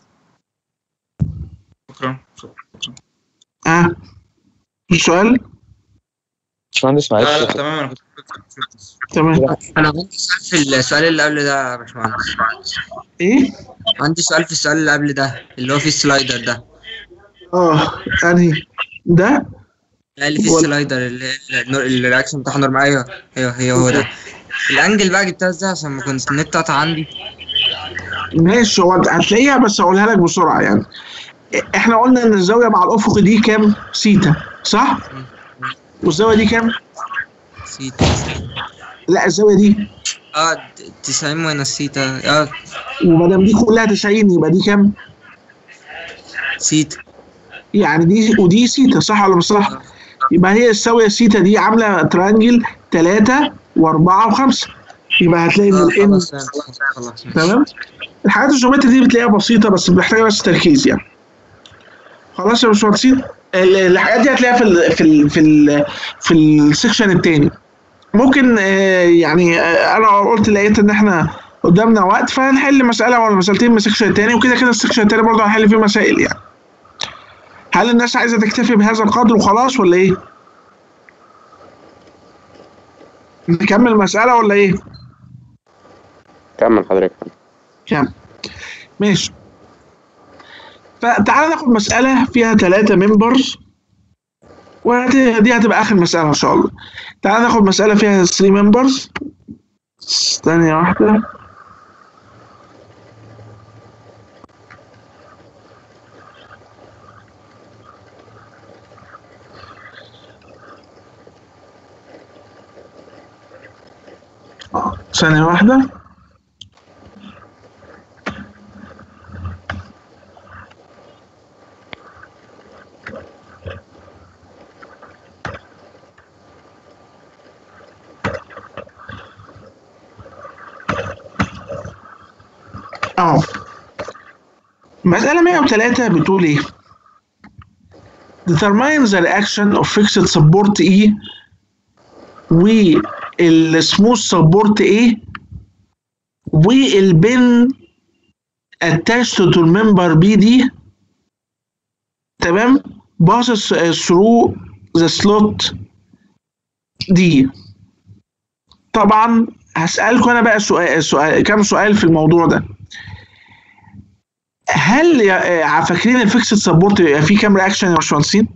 شكرا اه السؤال باشمهندس لا معلش لا تمام أنا كنت تمام انا عندي سؤال في السؤال اللي قبل ده يا باشمهندس ايه عندي سؤال في السؤال اللي قبل ده اللي هو في السلايدر ده اه انهي ده لا اللي في ولا- السلايدر اللي اللي- اللي الرياكشن بتاعه نورمال ايوه ايوه هي هو ده الانجل بقى جبتها ازاي عشان ما كنت النت قطع عندي ماشي هو هتلاقيها بس هقولها لك بسرعه يعني احنا قلنا ان الزاويه مع الافق دي كام سيتا صح والزاويه دي كام سيتا لا الزاويه دي اه د- 90 ماينس سيتا اه وما دام دي كلها 90 يبقى دي كام سيتا يعني دي ودي سيتا صح ولا مش صح؟ يبقى هي الزاويه السيتا دي عامله ترانجل 3 و4 و5 يبقى هتلاقي ان اه الان خلاص خلاص خلاص ماشي. تمام الحاجات الجيومتري دي بتلاقيها بسيطه بس محتاجه بس تركيز يعني خلاص يا باشمهندسين ال- الحاجات دي هتلاقيها في ال في ال في ال في السكشن التاني ممكن آه، يعني آه، انا قلت لقيت ان احنا قدامنا وقت فهنحل مساله ولا مسألتين من السكشن التاني وكده كده السكشن التاني برضه هنحل فيه مسائل يعني هل الناس عايزه تكتفي بهذا القدر وخلاص ولا ايه؟ نكمل مسألة ولا ايه؟ كمل حضرتك كمل ماشي فتعالى ناخد مسألة فيها ثلاثة ممبرز ودي هتبقى آخر مسألة إن شاء الله تعالى ناخد مسألة فيها 3 ممبرز ثانية واحدة ثانية واحدة اه مسألة 103 بتقول ايه؟ determine the reaction of fixed support E والسموث support A والبن attached to الممبر B دي تمام passes through the slot دي طبعا هسألكم انا بقى سؤال, سؤال كام سؤال في الموضوع ده هل يا- آه، فاكرين الفيكسد سبورت بيبقى فيه كام رياكشن يا باشمهندسين؟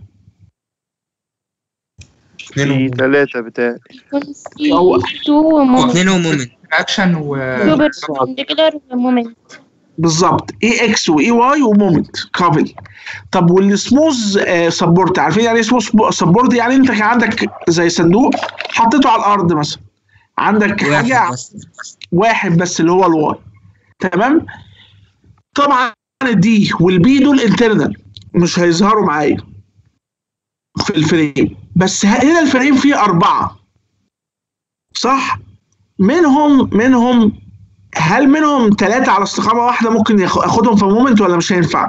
في ثلاثة بتاعي هو تو مومنت اتنين ومومنت اكشن و تو بيربنديكولار مومنت بالظبط اي اكس واي واي ومومنت كابل طب والسموث سبورت عارفين يعني ايه سموث سبورت يعني انت كان عندك زي صندوق حطيته على الارض مثلا عندك حاجه واحد بس اللي هو الواي تمام طبعا الدي والبي دول انترنال مش هيظهروا معايا في الفريم بس ه- هنا الفريم فيه أربعة صح منهم منهم هل منهم ثلاثة على استقامة واحدة ممكن ياخ- اخدهم في مومنت ولا مش هينفع؟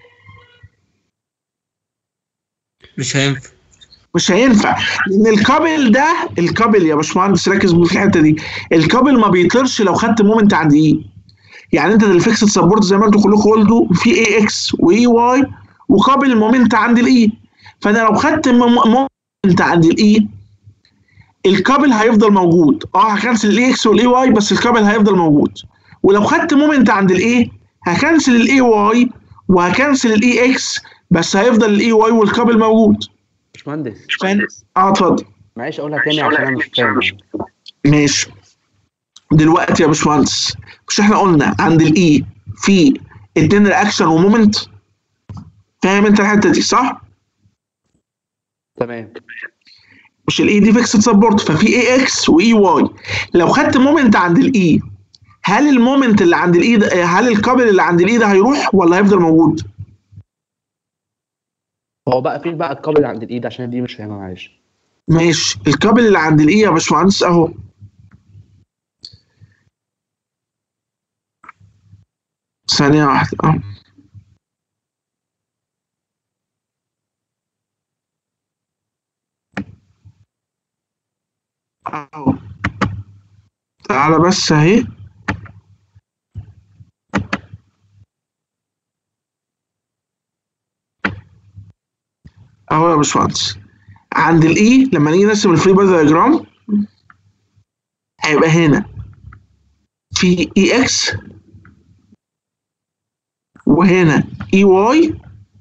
مش هينفع مش هينفع لان الكابل ده الكابل يا باشمهندس ركز في الحته دي الكابل ما بيطيرش لو خدت مومنت عند اي يعني انت الفيكسد سبورت زي ما انتوا كلكم قلتوا في اي اكس واي واي وكابل مومنت عند الاي فانا لو خدت مومنت عند الاي الكابل هيفضل موجود اه هكنسل الاي اكس والاي واي بس الكابل هيفضل موجود ولو خدت مومنت عند الاي هكنسل الاي واي وهكنسل الاي اكس بس هيفضل الاي واي والكابل موجود باشمهندس فاهم اه اتفضل معلش اقولها تاني عشان انا مش فاهم ماشي دلوقتي يا باشمهندس مش احنا قلنا عند الاي في اتنين رياكشن ومومنت فاهم انت الحته دي صح؟ تمام مش الاي دي فيكسد سبورت ففي اي اكس واي واي لو خدت مومنت عند الاي هل المومنت اللي عند الاي ده هل الكابل اللي عند الاي ده هيروح ولا هيفضل موجود؟ هو بقى فين بقى الكابل عند الايد عشان دي مش فاهمها معلش ماشي الكابل اللي عند الاي يا باشمهندس اهو ثانية واحدة اه اهو تعالى بس اهي اهو يا باشمهندس عند الاي لما نيجي نرسم الفري بادي دايجرام هيبقى هنا في اي اكس وهنا اي واي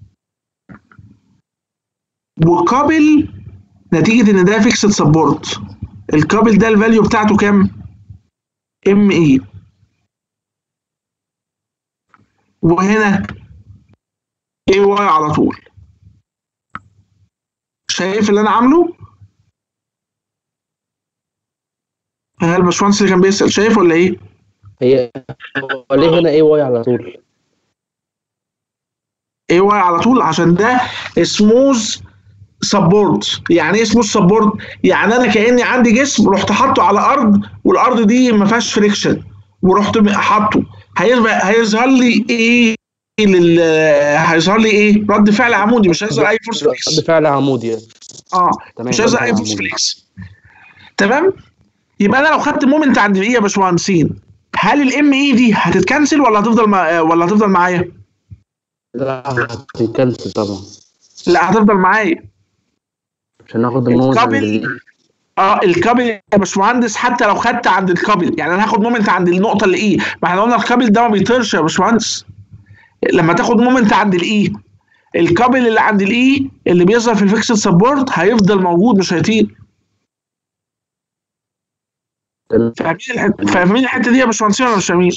وكابل نتيجة ان ده فيكسد سبورت الكابل ده الفاليو بتاعته كام؟ ام اي وهنا اي واي على طول شايف اللي انا عامله؟ ها الباشمهندس اللي كان بيسأل شايف ولا ايه؟ هي هو ليه هنا اي واي على طول اي واي على طول عشان ده سموز سبورت يعني ايه سموز سبورت يعني انا كاني عندي جسم رحت حاطه على ارض والارض دي ما فيهاش فريكشن ورحت حاطه هيظهر هيظهر لي ايه لل هيظهر لي ايه رد فعل عمودي مش هيظهر اي فورس فليكس رد فعل عمودي اه تمام مش هيظهر اي فورس فليكس تمام يبقى انا لو خدت مومنت عند الايه يا باشمهندسين هل الام اي دي هتتكنسل ولا هتفضل مع... ولا هتفضل معايا؟ لا هتتكنسل طبعا لا هتفضل معايا عشان ناخد المومنت عند الكابل ال- اه الكابل يا باشمهندس حتى لو خدت عند الكابل يعني انا هاخد مومنت عند النقطه اللي ايه ما احنا قلنا الكابل ده ما بيطيرش يا باشمهندس لما تاخد مومنت عند الاي الكابل اللي عند الاي اللي بيظهر في الفيكسد سبورت هيفضل موجود مش هيطير فاهمين الحته فاهمين الحته دي يا باشمهندسين ولا مش فاهمين؟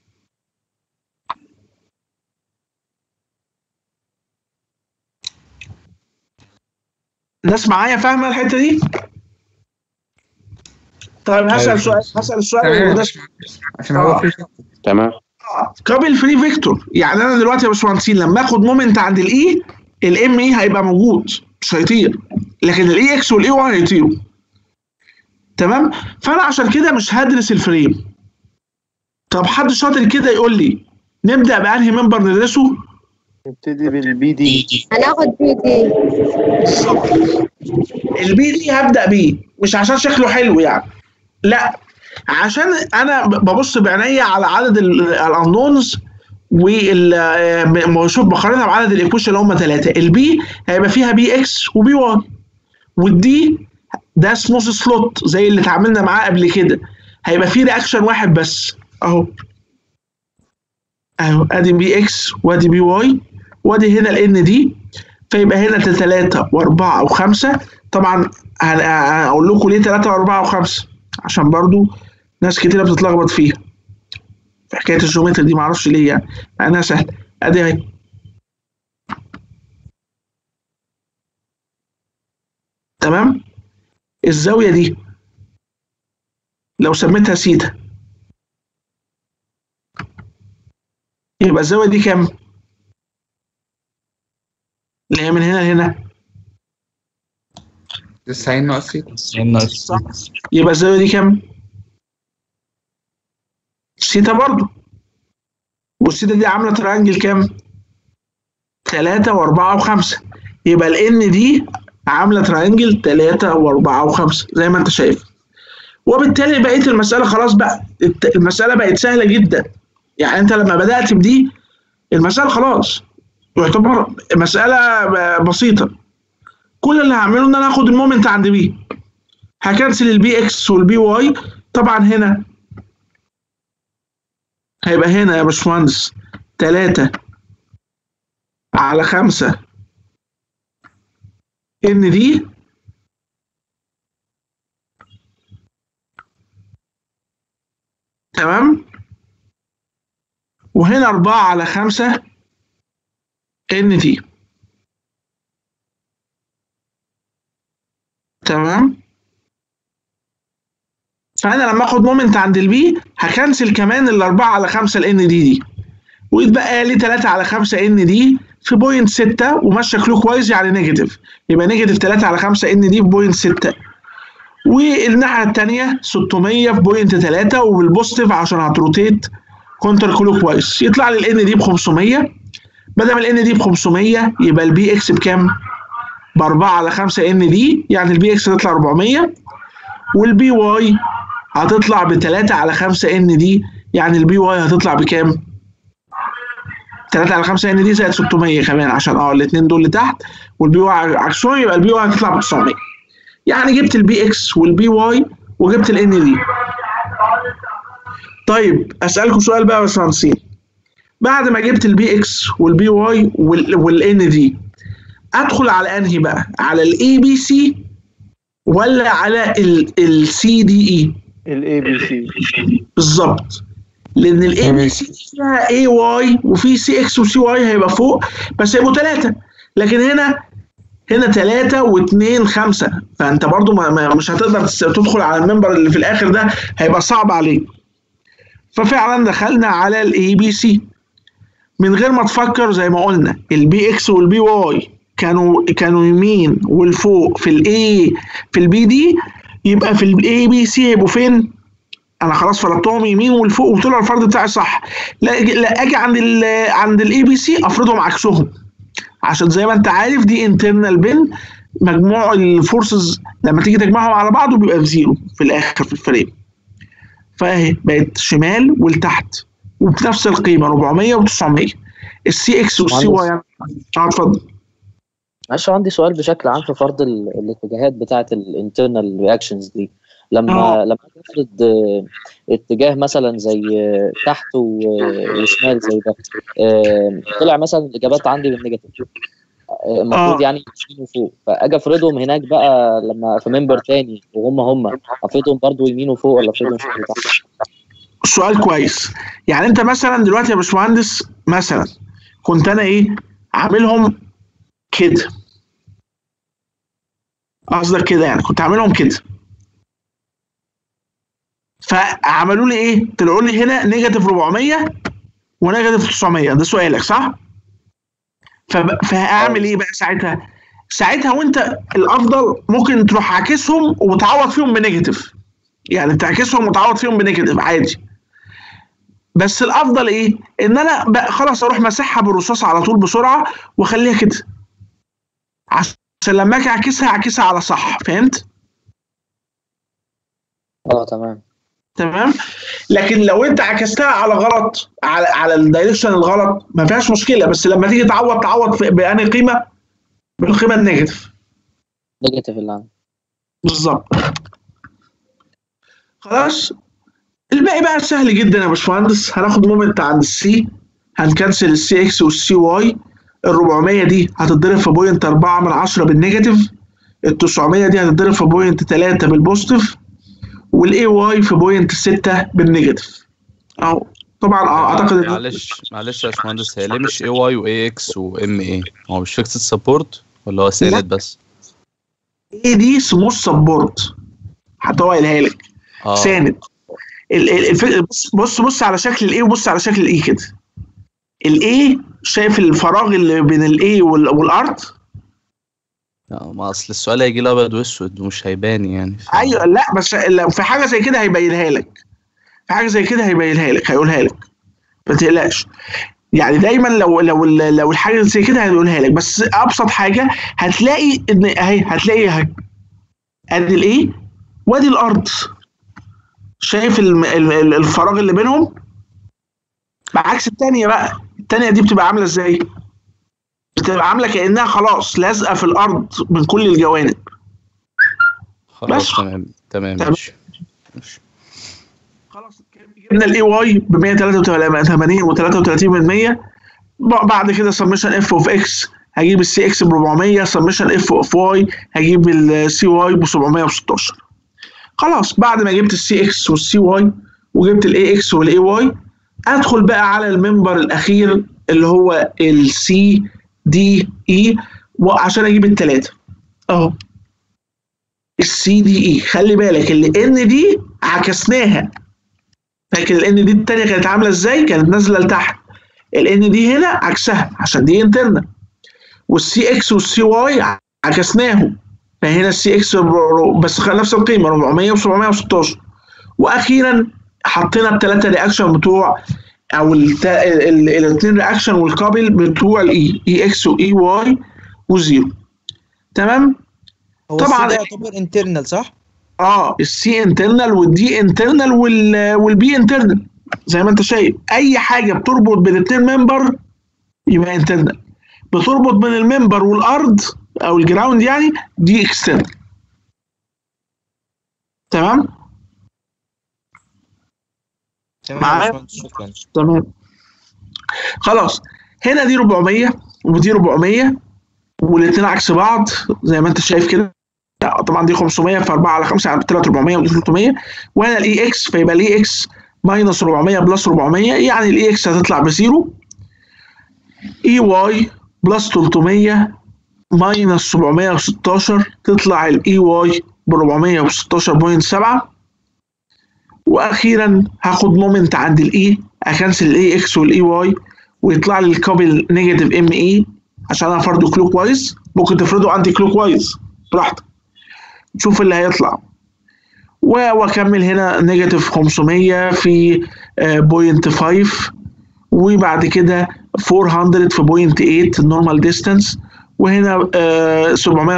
الناس معايا فاهمه الحته دي؟ طيب هسال أيوة. سؤال هسال السؤال تمام اللي يا ده باشمهندس. عشان هو آه. في تمام كابل فري فيكتور يعني انا دلوقتي يا باشمهندسين لما اخد مومنت عند الاي الام اي هيبقى موجود مش هيطير لكن الاي اكس والاي واي هيطيروا تمام فانا عشان كده مش هدرس الفريم طب حد شاطر كده يقول لي نبدا بانهي منبر ندرسه نبتدي بالبي دي هناخد بي دي البي دي هبدا بيه مش عشان شكله حلو يعني لا عشان انا ب- ببص بعينيا على عدد الانونز وال شوف بقارنها بعدد الايكويشن اللي هم ثلاثه البي هيبقى فيها بي اكس وبي واي والدي ده سموث سلوت زي اللي اتعاملنا معاه قبل كده هيبقى فيه رياكشن واحد بس اهو اهو ادي بي اكس وادي بي واي وادي هنا الان دي فيبقى هنا ثلاثة وأربعة وخمسة طبعا هن- هقول لكم ليه ثلاثة وأربعة وخمسة عشان برضو ناس كتيرة بتتلخبط فيها في حكاية الجيومتري دي معرفش ليه يعني مع إنها سهلة أدي أهي تمام الزاوية دي لو سميتها سيتا يبقى الزاوية دي كام؟ اللي هي من هنا لهنا 90 ناقص 90 ناقص يبقى الزاوية دي كام؟ سيتا برضو والسيتا دي عاملة ترانجل كام؟ تلاتة وأربعة وخمسة يبقى ال N دي عاملة ترانجل تلاتة وأربعة وخمسة زي ما أنت شايف وبالتالي بقيت المسألة خلاص بقى الت- المسألة بقت سهلة جدا يعني أنت لما بدأت بدي المسألة خلاص يعتبر مسألة ب- بسيطة كل اللي هعمله إن أنا هاخد المومنت عند بي هكنسل البي اكس والبي واي طبعا هنا هيبقى هنا يا باشمهندس تلاتة على خمسة ان دي تمام وهنا أربعة على خمسة ان دي تمام فانا لما اخد مومنت عند البي هكنسل كمان الاربعه على خمسه الان دي دي ويتبقى لي 3 على 5 ان دي في بوينت 6 وماشيه كلوك وايز يعني نيجاتيف يبقى نيجاتيف 3 على 5 ان دي في بوينت 6 والناحيه الثانيه 600 في بوينت 3 وبالبوزيتيف عشان هتروتيت كونتر كلوك وايز يطلع لي الان دي ب 500 بدل ما الان دي ب 500 يبقى البي اكس بكام؟ ب 4 على 5 ان دي يعني البي اكس تطلع 400 والبي واي هتطلع ب 3 على 5 ان دي يعني البي واي هتطلع بكام؟ 3 على 5 ان دي زائد 600 كمان عشان اه الاثنين دول لتحت والبي واي عكسهم يبقى البي واي هتطلع ب 900 يعني جبت البي اكس والبي واي وجبت الان دي طيب اسالكم سؤال بقى يا باشمهندسين بعد ما جبت البي اكس والبي واي والان دي ادخل على انهي بقى على الاي بي سي ولا على السي دي اي الاي بي سي بالظبط لان الاي بي سي فيها اي واي وفي سي اكس وسي واي هيبقى فوق بس هيبقوا ثلاثه لكن هنا هنا ثلاثة واثنين خمسة فأنت برضو ما ما مش هتقدر تس- تدخل على المنبر اللي في الآخر ده هيبقى صعب عليك ففعلا دخلنا على الاي بي سي من غير ما تفكر زي ما قلنا البي اكس والبي واي كانوا كانوا يمين والفوق في الاي في البي دي يبقى في الاي بي سي هيبقوا فين؟ انا خلاص فرضتهم يمين والفوق وطلع الفرض بتاعي صح لا أجي- لا اجي عند ال عند الاي بي سي افرضهم عكسهم عشان زي ما انت عارف دي انترنال بين مجموع الفورسز لما تيجي تجمعهم على بعض بيبقى بزيرو في الاخر في الفريم فاهي بقت شمال ولتحت وبنفس القيمه 400 و900 السي اكس والسي واي اه اتفضل معلش عندي سؤال بشكل عام في فرض ال- الاتجاهات بتاعه الانترنال رياكشنز دي لما آه. لما تفرض آه، اتجاه مثلا زي آه، تحت و- وشمال زي ده آه، طلع مثلا الاجابات عندي بالنيجاتيف آه، المفروض آه. يعني يمين وفوق فاجي افرضهم هناك بقى لما في ممبر تاني وهم هم افرضهم برضو يمين وفوق ولا افرضهم شمال وتحت سؤال كويس يعني انت مثلا دلوقتي يا باشمهندس مثلا كنت انا ايه عاملهم كده قصدك كده يعني كنت عاملهم كده فعملوا لي ايه طلعوا لي هنا نيجاتيف 400 ونيجاتيف 900 ده سؤالك صح فب... فهعمل ايه بقى ساعتها ساعتها وانت الافضل ممكن تروح عاكسهم وتعوض فيهم بنيجاتيف يعني تعكسهم وتعوض فيهم بنيجاتيف عادي بس الافضل ايه ان انا بقى خلاص اروح مسحها بالرصاص على طول بسرعه واخليها كده عشان لما اجي اعكسها اعكسها على صح فهمت اه تمام تمام لكن لو انت عكستها على غلط على على الدايركشن الغلط ما فيهاش مشكله بس لما تيجي تعوض تعوض في- بأنهي قيمه بالقيمه النيجاتيف نيجاتيف اللي عندي بالظبط خلاص الباقي بقى سهل جدا يا باشمهندس هناخد مومنت عند السي هنكنسل السي اكس والسي واي ال 400 دي هتتضرب في بوينت 4 من 10 بالنيجاتيف ال 900 دي هتتضرب في بوينت 3 بالبوزيتيف والاي واي في بوينت 6 بالنيجاتيف اهو طبعا اعتقد إن- معلش معلش يا باشمهندس هي ليه مش اي واي واي اكس وام اي هو مش فيكسد سبورت ولا هو سالد بس ايه دي سموث سبورت حتى هو قايلها لك اه ساند ال- ال- الف- بص بص بص على شكل الاي وبص على شكل الاي كده الاي شايف الفراغ اللي بين الاي والارض لا، ما اصل السؤال هيجي لي ابيض واسود ومش هيبان يعني ايوه لا بس لو في حاجه زي كده هيبينها لك في حاجه زي كده هيبينها لك هيقولها لك ما تقلقش يعني دايما لو لو لو الحاجه زي كده هيقولها لك بس ابسط حاجه هتلاقي ان اهي هتلاقي اهي ادي الايه وادي الارض شايف الم- ال- ال- الفراغ اللي بينهم بعكس التانية بقى التانية دي بتبقى عاملة ازاي بتبقى عاملة كأنها خلاص لازقة في الأرض من كل الجوانب خلاص تمام تمام ماشي جبنا الاي واي ب 183 و33 من 100 بعد كده سمشن اف اوف اكس هجيب السي اكس ب 400 سمشن اف اوف واي هجيب السي واي ب 716 خلاص بعد ما جبت السي اكس والسي واي وجبت الاي اكس والاي واي ادخل بقى على المنبر الاخير اللي هو السي دي اي وعشان اجيب الثلاثه اهو السي دي اي خلي بالك الان دي عكسناها فاكر الان دي التانية كانت عامله ازاي كانت نازله لتحت الان دي هنا عكسها عشان دي انترنال والسي اكس والسي واي عكسناهم فهنا السي اكس بس خ- نفس القيمه 400 و716 واخيرا حطينا الثلاثه رياكشن بتوع او الاثنين رياكشن والكابل بتوع الاي اي اكس واي واي وزيرو تمام هو طبعا طبعا يعتبر انترنال صح؟ اه السي انترنال والدي انترنال وال والبي انترنال زي ما انت شايف اي حاجه بتربط بين الاثنين ممبر يبقى انترنال بتربط بين الممبر والارض او الجراوند يعني دي اكسترنال تمام تمام معايا؟ يا باشمهندس شكرا تمام خلاص هنا دي 400 ودي 400 والاثنين عكس بعض زي ما انت شايف كده لا، طبعا دي 500 في 4 على 5 على 3 400 ودي 300 وهنا الاي اكس فيبقى الاي اكس ماينس 400 بلس 400 يعني الاي اكس هتطلع بزيرو اي واي بلس 300 ماينس 716 تطلع الاي واي ب 416.7 واخيرا هاخد مومنت عند الاي اكنسل الاي اكس والاي واي ويطلع لي الكابل نيجاتيف ام اي عشان انا فرضه كلوك وايز ممكن تفرضه انتي كلوك وايز براحتك شوف اللي هيطلع و- واكمل هنا نيجاتيف 500 في بوينت 5 وبعد كده 400 في بوينت 8 النورمال ديستانس وهنا آه،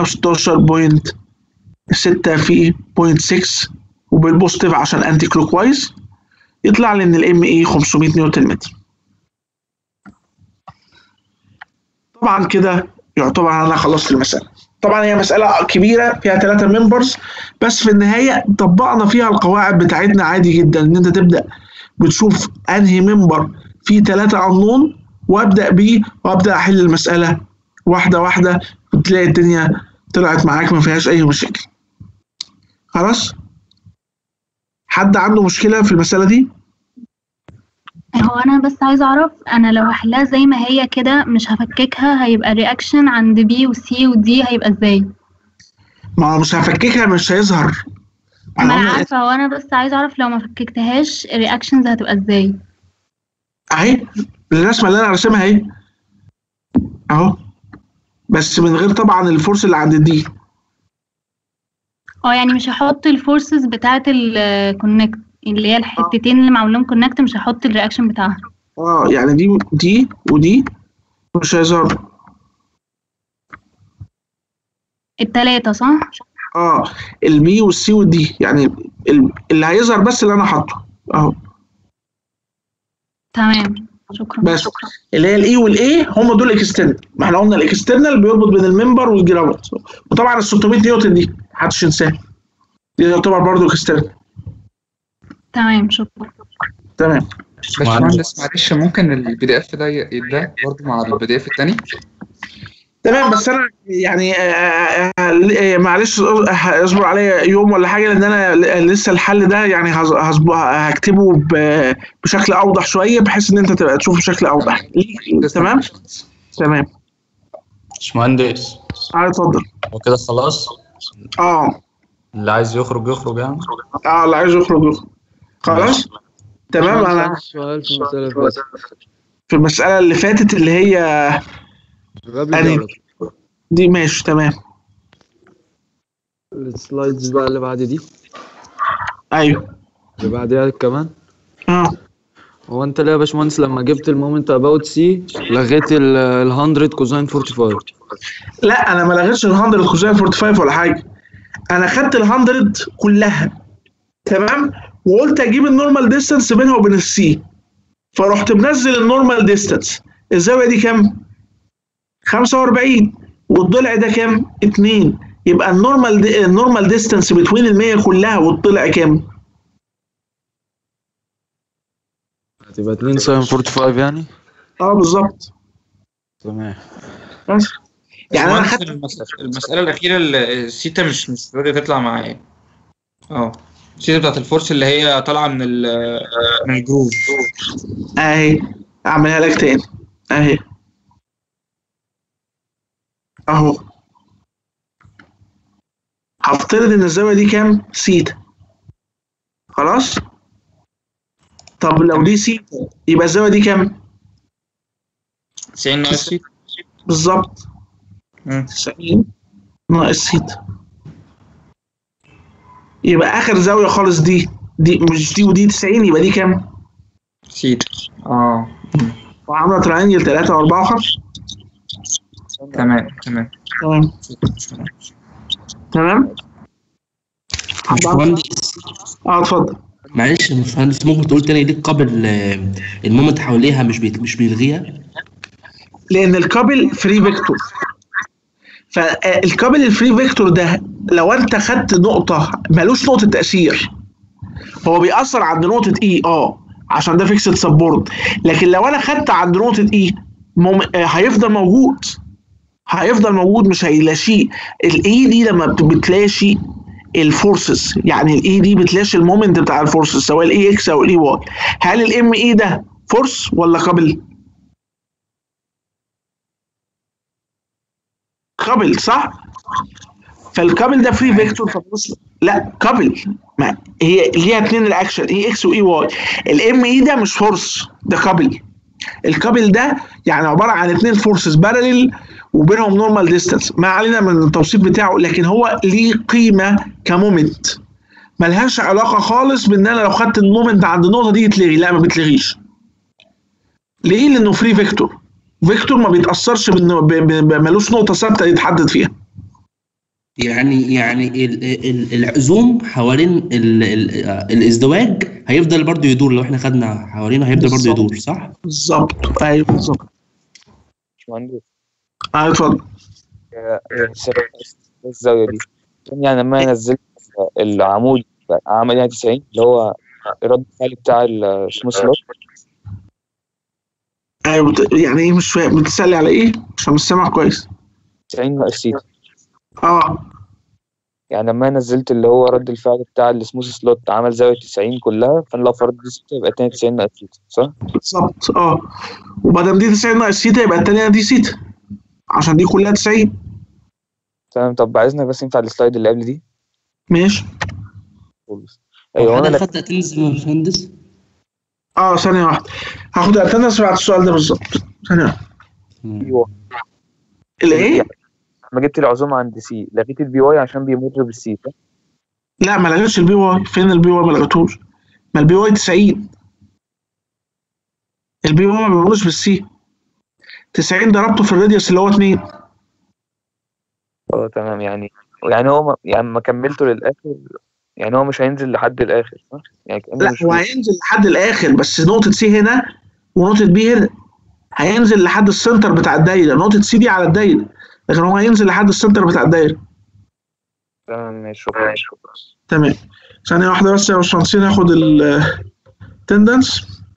716.6 في بوينت 6 وبالبوزيتيف عشان انتي كلوك وايز يطلع لي ان الام اي 500 نيوتن متر طبعا كده يعتبر انا خلصت المساله طبعا هي مساله كبيره فيها ثلاثه ممبرز بس في النهايه طبقنا فيها القواعد بتاعتنا عادي جدا ان انت تبدا بتشوف انهي ممبر فيه ثلاثه انون وابدا بيه وابدا احل المساله واحده واحده وتلاقي الدنيا طلعت معاك ما فيهاش اي مشاكل خلاص حد عنده مشكله في المساله دي هو انا بس عايزه اعرف انا لو هحلها زي ما هي كده مش هفككها هيبقى الرياكشن عند بي وسي ودي هيبقى ازاي ما هو مش هفككها مش هيظهر ما انا قلنا عارفه هو انا بس عايزه اعرف لو ما فككتهاش الرياكشنز هتبقى ازاي اهي الرسمه اللي انا راسمها اهي اهو بس من غير طبعا الفورس اللي عند دي اه يعني مش هحط الفورسز بتاعه الكونكت اللي هي الحتتين اللي معمول لهم كونكت مش هحط الرياكشن بتاعها اه يعني دي دي ودي مش هيظهر التلاتة صح؟ اه البي والسي والدي يعني ال- اللي هيظهر بس اللي انا حاطه اهو تمام شكرا بس اللي هي الاي والاي هم دول اكسترنال ما احنا قلنا الاكسترنال بيربط بين الممبر والجراوند وطبعا ال 600 نيوتن دي محدش ينساها دي تعتبر برضه اكسترنال تمام شكرا تمام باشمهندس معلش ممكن البي دي اف ده يتباع برضه مع البي دي اف التاني تمام بس انا يعني آه، آه، آه، معلش اصبر عليا يوم ولا حاجه لان انا ل- لسه الحل ده يعني هز- هظب- هكتبه ب- بشكل اوضح شويه بحيث ان انت تبقى تشوفه بشكل اوضح تمام تمام باشمهندس اه اتفضل هو كده خلاص اه اللي عايز يخرج يخرج يعني اه اللي عايز يخرج يخرج خلاص تمام انا سؤال في المسألة اللي فاتت في المساله اللي فاتت اللي هي قبل أنهي؟ ده دي ماشي تمام السلايدز بقى اللي بعد دي ايوه اللي بعدها كمان اه هو انت ليه يا باشمهندس لما جبت المومنت اباوت سي لغيت ال 100 كوزين 45 لا انا ما لغيتش ال 100 كوزين 45 ولا حاجه انا خدت ال 100 كلها تمام وقلت اجيب النورمال ديستانس بينها وبين السي فرحت منزل النورمال ديستانس الزاويه دي كام 45 والضلع ده كام 2 يبقى النورمال دي النورمال ديستانس بين ال 100 كلها والضلع كام هتبقى 2 ساين 45 يعني اه بالظبط تمام بس يعني انا باشمهندس المس- المسألة الأخيرة ال- السيتا مش مش راضية تطلع معايا اه السيتا بتاعت الفورس اللي هي طالعة من ال من الجروف اهي اعملها لك تاني اهي اهو هفترض ان الزاويه دي كام سيتا خلاص طب لو دي سيتا يبقى الزاويه دي كام 90 ناقص سيتا بالظبط 90 ناقص سيتا يبقى اخر زاويه خالص دي دي مش دي ودي 90 يبقى دي كام سيتا اه وعامله ترينجل 3 و4 و5 تمام تمام تمام تمام باشمهندس اه اتفضل معلش يا باشمهندس ممكن تقول تاني ليه قابل آه، المومنت حواليها مش بيت... مش بيلغيها لان الكابل فري فيكتور فالكابل الفري فيكتور ده لو انت خدت نقطه ملوش نقطه تاثير هو بيأثر عند نقطه اي اه عشان ده فيكسد سبورت لكن لو انا خدت عند نقطه اي مم... آه، هيفضل موجود هيفضل موجود مش هيلاشيه الاي دي لما بت- بتلاشي الفورسز يعني الاي دي بتلاشي المومنت بتاع الفورسز سواء الاي اكس او الاي واي هل الام اي ده فورس ولا قابل؟ قابل صح؟ فالكابل ده فري فيكتور فبص لا كابل ما هي ليها اتنين رياكشن اي اكس واي واي الام اي ده مش فورس ده كابل الكابل ده يعني عباره عن اتنين فورسز بارلل وبينهم نورمال ديستانس ما علينا من التوصيف بتاعه لكن هو ليه قيمه كمومنت ملهاش علاقه خالص بان انا لو خدت المومنت عند النقطه دي يتلغي لا ما بتلغيش ليه لانه فري فيكتور فيكتور ما بيتاثرش بانه ب- ب- ب- ملوش نقطه ثابته يتحدد فيها يعني يعني ال... ال... العزوم حوالين ال... ال... آه، الازدواج هيفضل برضو يدور لو احنا خدنا حوالينه هيفضل برضو بالظبط. يدور صح؟ بالظبط ايوه بالظبط باشمهندس ايوه اتفضل آه، آه، الزاوية دي يعني لما نزلت العمود عمل يعني 90 اللي هو الرد الفعل بتاع السموث لوك ايوه بت- يعني ايه مش فاهم بتسالي على ايه عشان مش سامع كويس 90 ناقص سيتا اه يعني لما نزلت اللي هو رد الفعل بتاع السموث سلوت عمل زاوية 90 كلها فانا لو فرضت دي سيتا يبقى 92 ناقص سيتا صح؟ بالظبط اه وما دام دي 90 ناقص سيتا يبقى التانية دي سيتا عشان دي كلها 90 تمام طب عايزنا بس ينفع السلايد اللي قبل دي ماشي ايوه انا انا لك- خدت اتنز يا باشمهندس اه ثانية واحدة هاخد اتنس بعد السؤال ده بالظبط ثانية واحدة ايوه الايه؟ لما جبت العزومة عند سي لغيت البي واي عشان بيمر بالسي صح؟ لا ما لغيتش البي واي فين البي واي ما لغيتوش ما البي واي 90 البي واي ما بيمرش بالسي 90 ضربته في الراديوس اللي هو 2 اه تمام يعني يعني هو ما يعني ما كملته للاخر يعني هو مش هينزل لحد الاخر صح؟ يعني كأنه لا مش هو بي- هينزل لحد الاخر بس نقطة سي هنا ونقطة بي هنا هينزل لحد السنتر بتاع الدايرة نقطة سي دي على الدايرة لكن هو هينزل لحد السنتر بتاع الدايرة تمام ماشي شكرا شكرا تمام ثانية واحدة بس يا باشمهندسين هاخد التندنس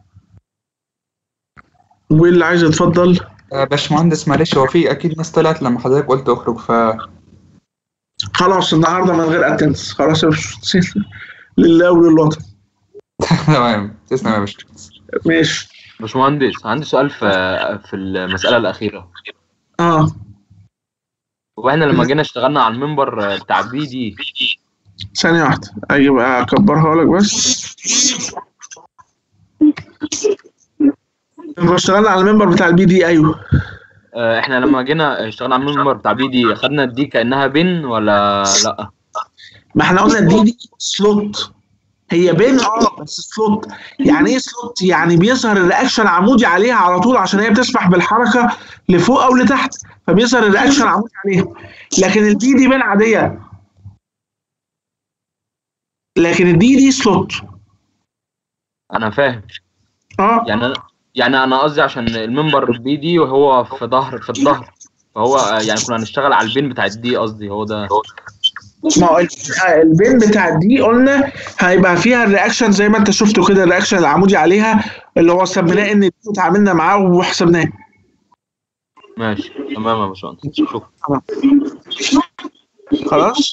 واللي عايز يتفضل آه، باشمهندس معلش هو في اكيد ناس طلعت لما حضرتك قلت اخرج ف خلاص النهارده من غير اتندنس خلاص يا باشمهندسين لله وللوطن تمام تسلم يا باشمهندس ماشي باشمهندس عندي سؤال في في المسألة الأخيرة اه واحنا لما جينا اشتغلنا على المنبر بتاع بي دي ثانية واحدة أجي بقى أكبرها لك بس لما اشتغلنا على المنبر بتاع البي دي أيوه آه، احنا لما جينا اشتغلنا على المنبر بتاع بي دي خدنا دي كأنها بن ولا لا ما احنا قلنا دي دي سلوت هي بين اه بس سلوت يعني ايه سلوت؟ يعني بيظهر الرياكشن عمودي عليها على طول عشان هي بتسمح بالحركه لفوق او لتحت فبيظهر الرياكشن عمودي عليها لكن الدي دي بين عاديه لكن الدي دي سلوت انا فاهم اه يعني أنا يعني انا قصدي عشان المنبر بي دي وهو في ظهر في الظهر فهو آه، يعني كنا هنشتغل على البين بتاع الدي قصدي هو ده ما هو ال- البين بتاع دي قلنا هيبقى فيها الرياكشن زي ما انت شفته كده الرياكشن العمودي عليها اللي هو سميناه ان دي اتعاملنا معاه وحسبناه ماشي تمام يا باشمهندس شكرا خلاص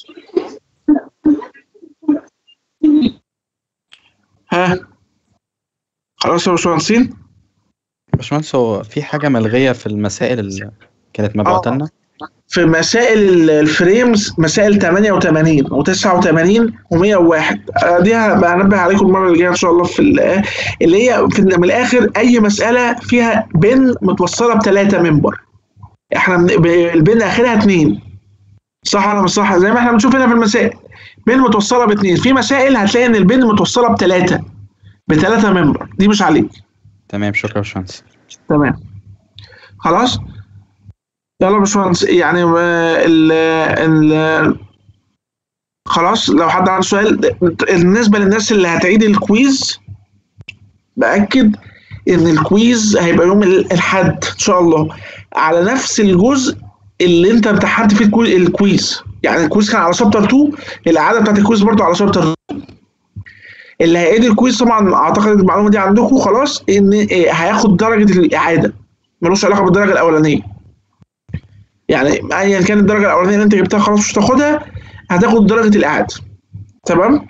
ها خلاص يا باشمهندسين باشمهندس هو في حاجة ملغية في المسائل اللي كانت مبعوتة لنا في مسائل ال- الفريمز مسائل 88 و89 و101 دي هبقى انبه عليكم المره اللي جايه ان شاء الله في ال- اللي هي في من الاخر اي مساله فيها بن متوصله بثلاثه منبر احنا من- ب- البن اخرها اتنين صح ولا مش صح زي ما احنا بنشوف هنا في المسائل بن متوصله باثنين في مسائل هتلاقي ان البن متوصله بثلاثه بثلاثه منبر دي مش عليك تمام شكرا يا باشمهندس تمام خلاص يلا يا باشمهندس يعني آه، ال ال خلاص لو حد عنده سؤال بالنسبه للناس اللي هتعيد الكويز باكد ان الكويز هيبقى يوم ال- الاحد ان شاء الله على نفس الجزء اللي انت امتحنت فيه الكوي- الكويز يعني الكويز كان على شابتر 2 الاعاده بتاعت الكويز برضو على شابتر 2 اللي هيعيد الكويز طبعا اعتقد المعلومه دي عندكم خلاص ان إيه، هياخد درجه الاعاده ملوش علاقه بالدرجه الاولانيه يعني ايا كانت الدرجه الاولانيه اللي انت جبتها خلاص مش هتاخدها هتاخد درجه الاعاده تمام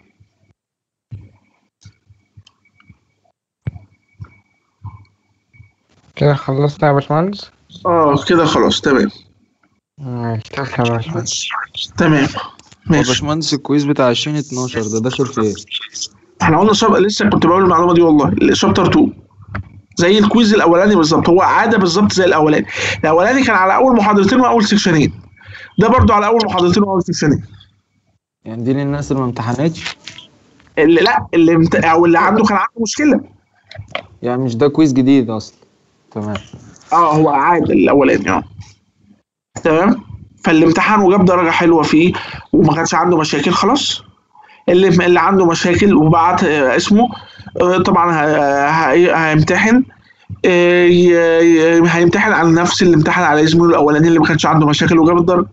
كده خلصنا يا باشمهندس اه كده خلاص تمام ماشي تسلم يا باشمهندس تمام هو باشمهندس الكويز بتاع 2012 ده داخل في ايه؟ احنا قلنا شاب... لسه كنت بقول المعلومه دي والله شابتر 2 زي الكويز الاولاني بالظبط هو عاده بالظبط زي الاولاني الاولاني كان على اول محاضرتين واول سكشنين ده برضو على اول محاضرتين واول سكشنين يعني دي للناس اللي ما امتحنتش اللي لا اللي مت... او اللي عنده كان عنده مشكله يعني مش ده كويز جديد اصلا تمام اه هو عاد الاولاني اه تمام فاللي امتحن وجاب درجه حلوه فيه وما كانش عنده مشاكل خلاص اللي اللي عنده مشاكل وبعت آه، اسمه آه، طبعا ه- ه- هيمتحن آه، ي- ي- هيمتحن على نفس اللي امتحن على زميله الاولاني اللي ما كانش عنده مشاكل وجاب الدرجه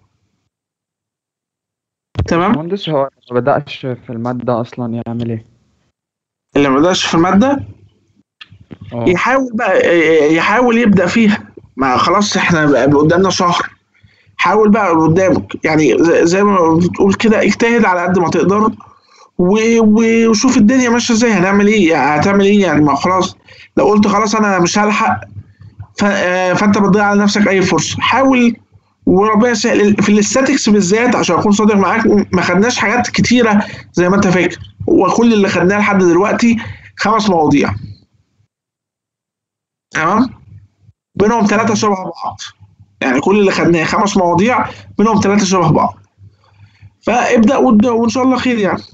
تمام مهندس هو ما بدأش في المادة أصلا يعمل إيه؟ اللي ما بدأش في الماده اه يحاول بقى يحاول يبدأ فيها ما خلاص احنا بقى قدامنا شهر حاول بقى قدامك يعني زي- زي ما بتقول كده اجتهد على قد ما تقدر و- و- وشوف الدنيا ماشيه ازاي هنعمل ايه يعني هتعمل ايه يعني ما خلاص لو قلت خلاص انا مش هلحق ف- آه، فانت بتضيع على نفسك اي فرصه حاول وربنا يسهل في الاستاتكس بالذات عشان اكون صادق معاك ما خدناش حاجات كتيره زي ما انت فاكر وكل اللي خدناه لحد دلوقتي خمس مواضيع تمام بينهم ثلاثة شبه بعض يعني كل اللي خدناه خمس مواضيع بينهم ثلاثة شبه بعض فابدأ وابدأ وإن شاء الله خير يعني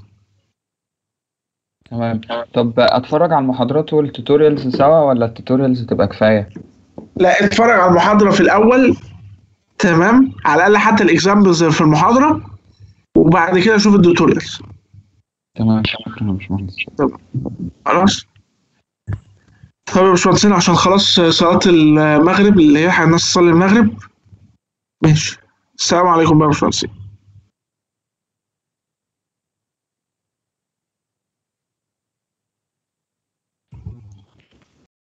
تمام طب أتفرج على المحاضرات والتوتوريالز سوا ولا التوتوريالز تبقى كفاية؟ لا اتفرج على المحاضرة في الأول تمام على الأقل حتى الإكزامبلز في المحاضرة وبعد كده شوف التوتوريالز تمام شكرا يا باشمهندس خلاص طب يا باشمهندسين عشان خلاص صلاة المغرب اللي هي الناس تصلي المغرب ماشي السلام عليكم بقى يا باشمهندسين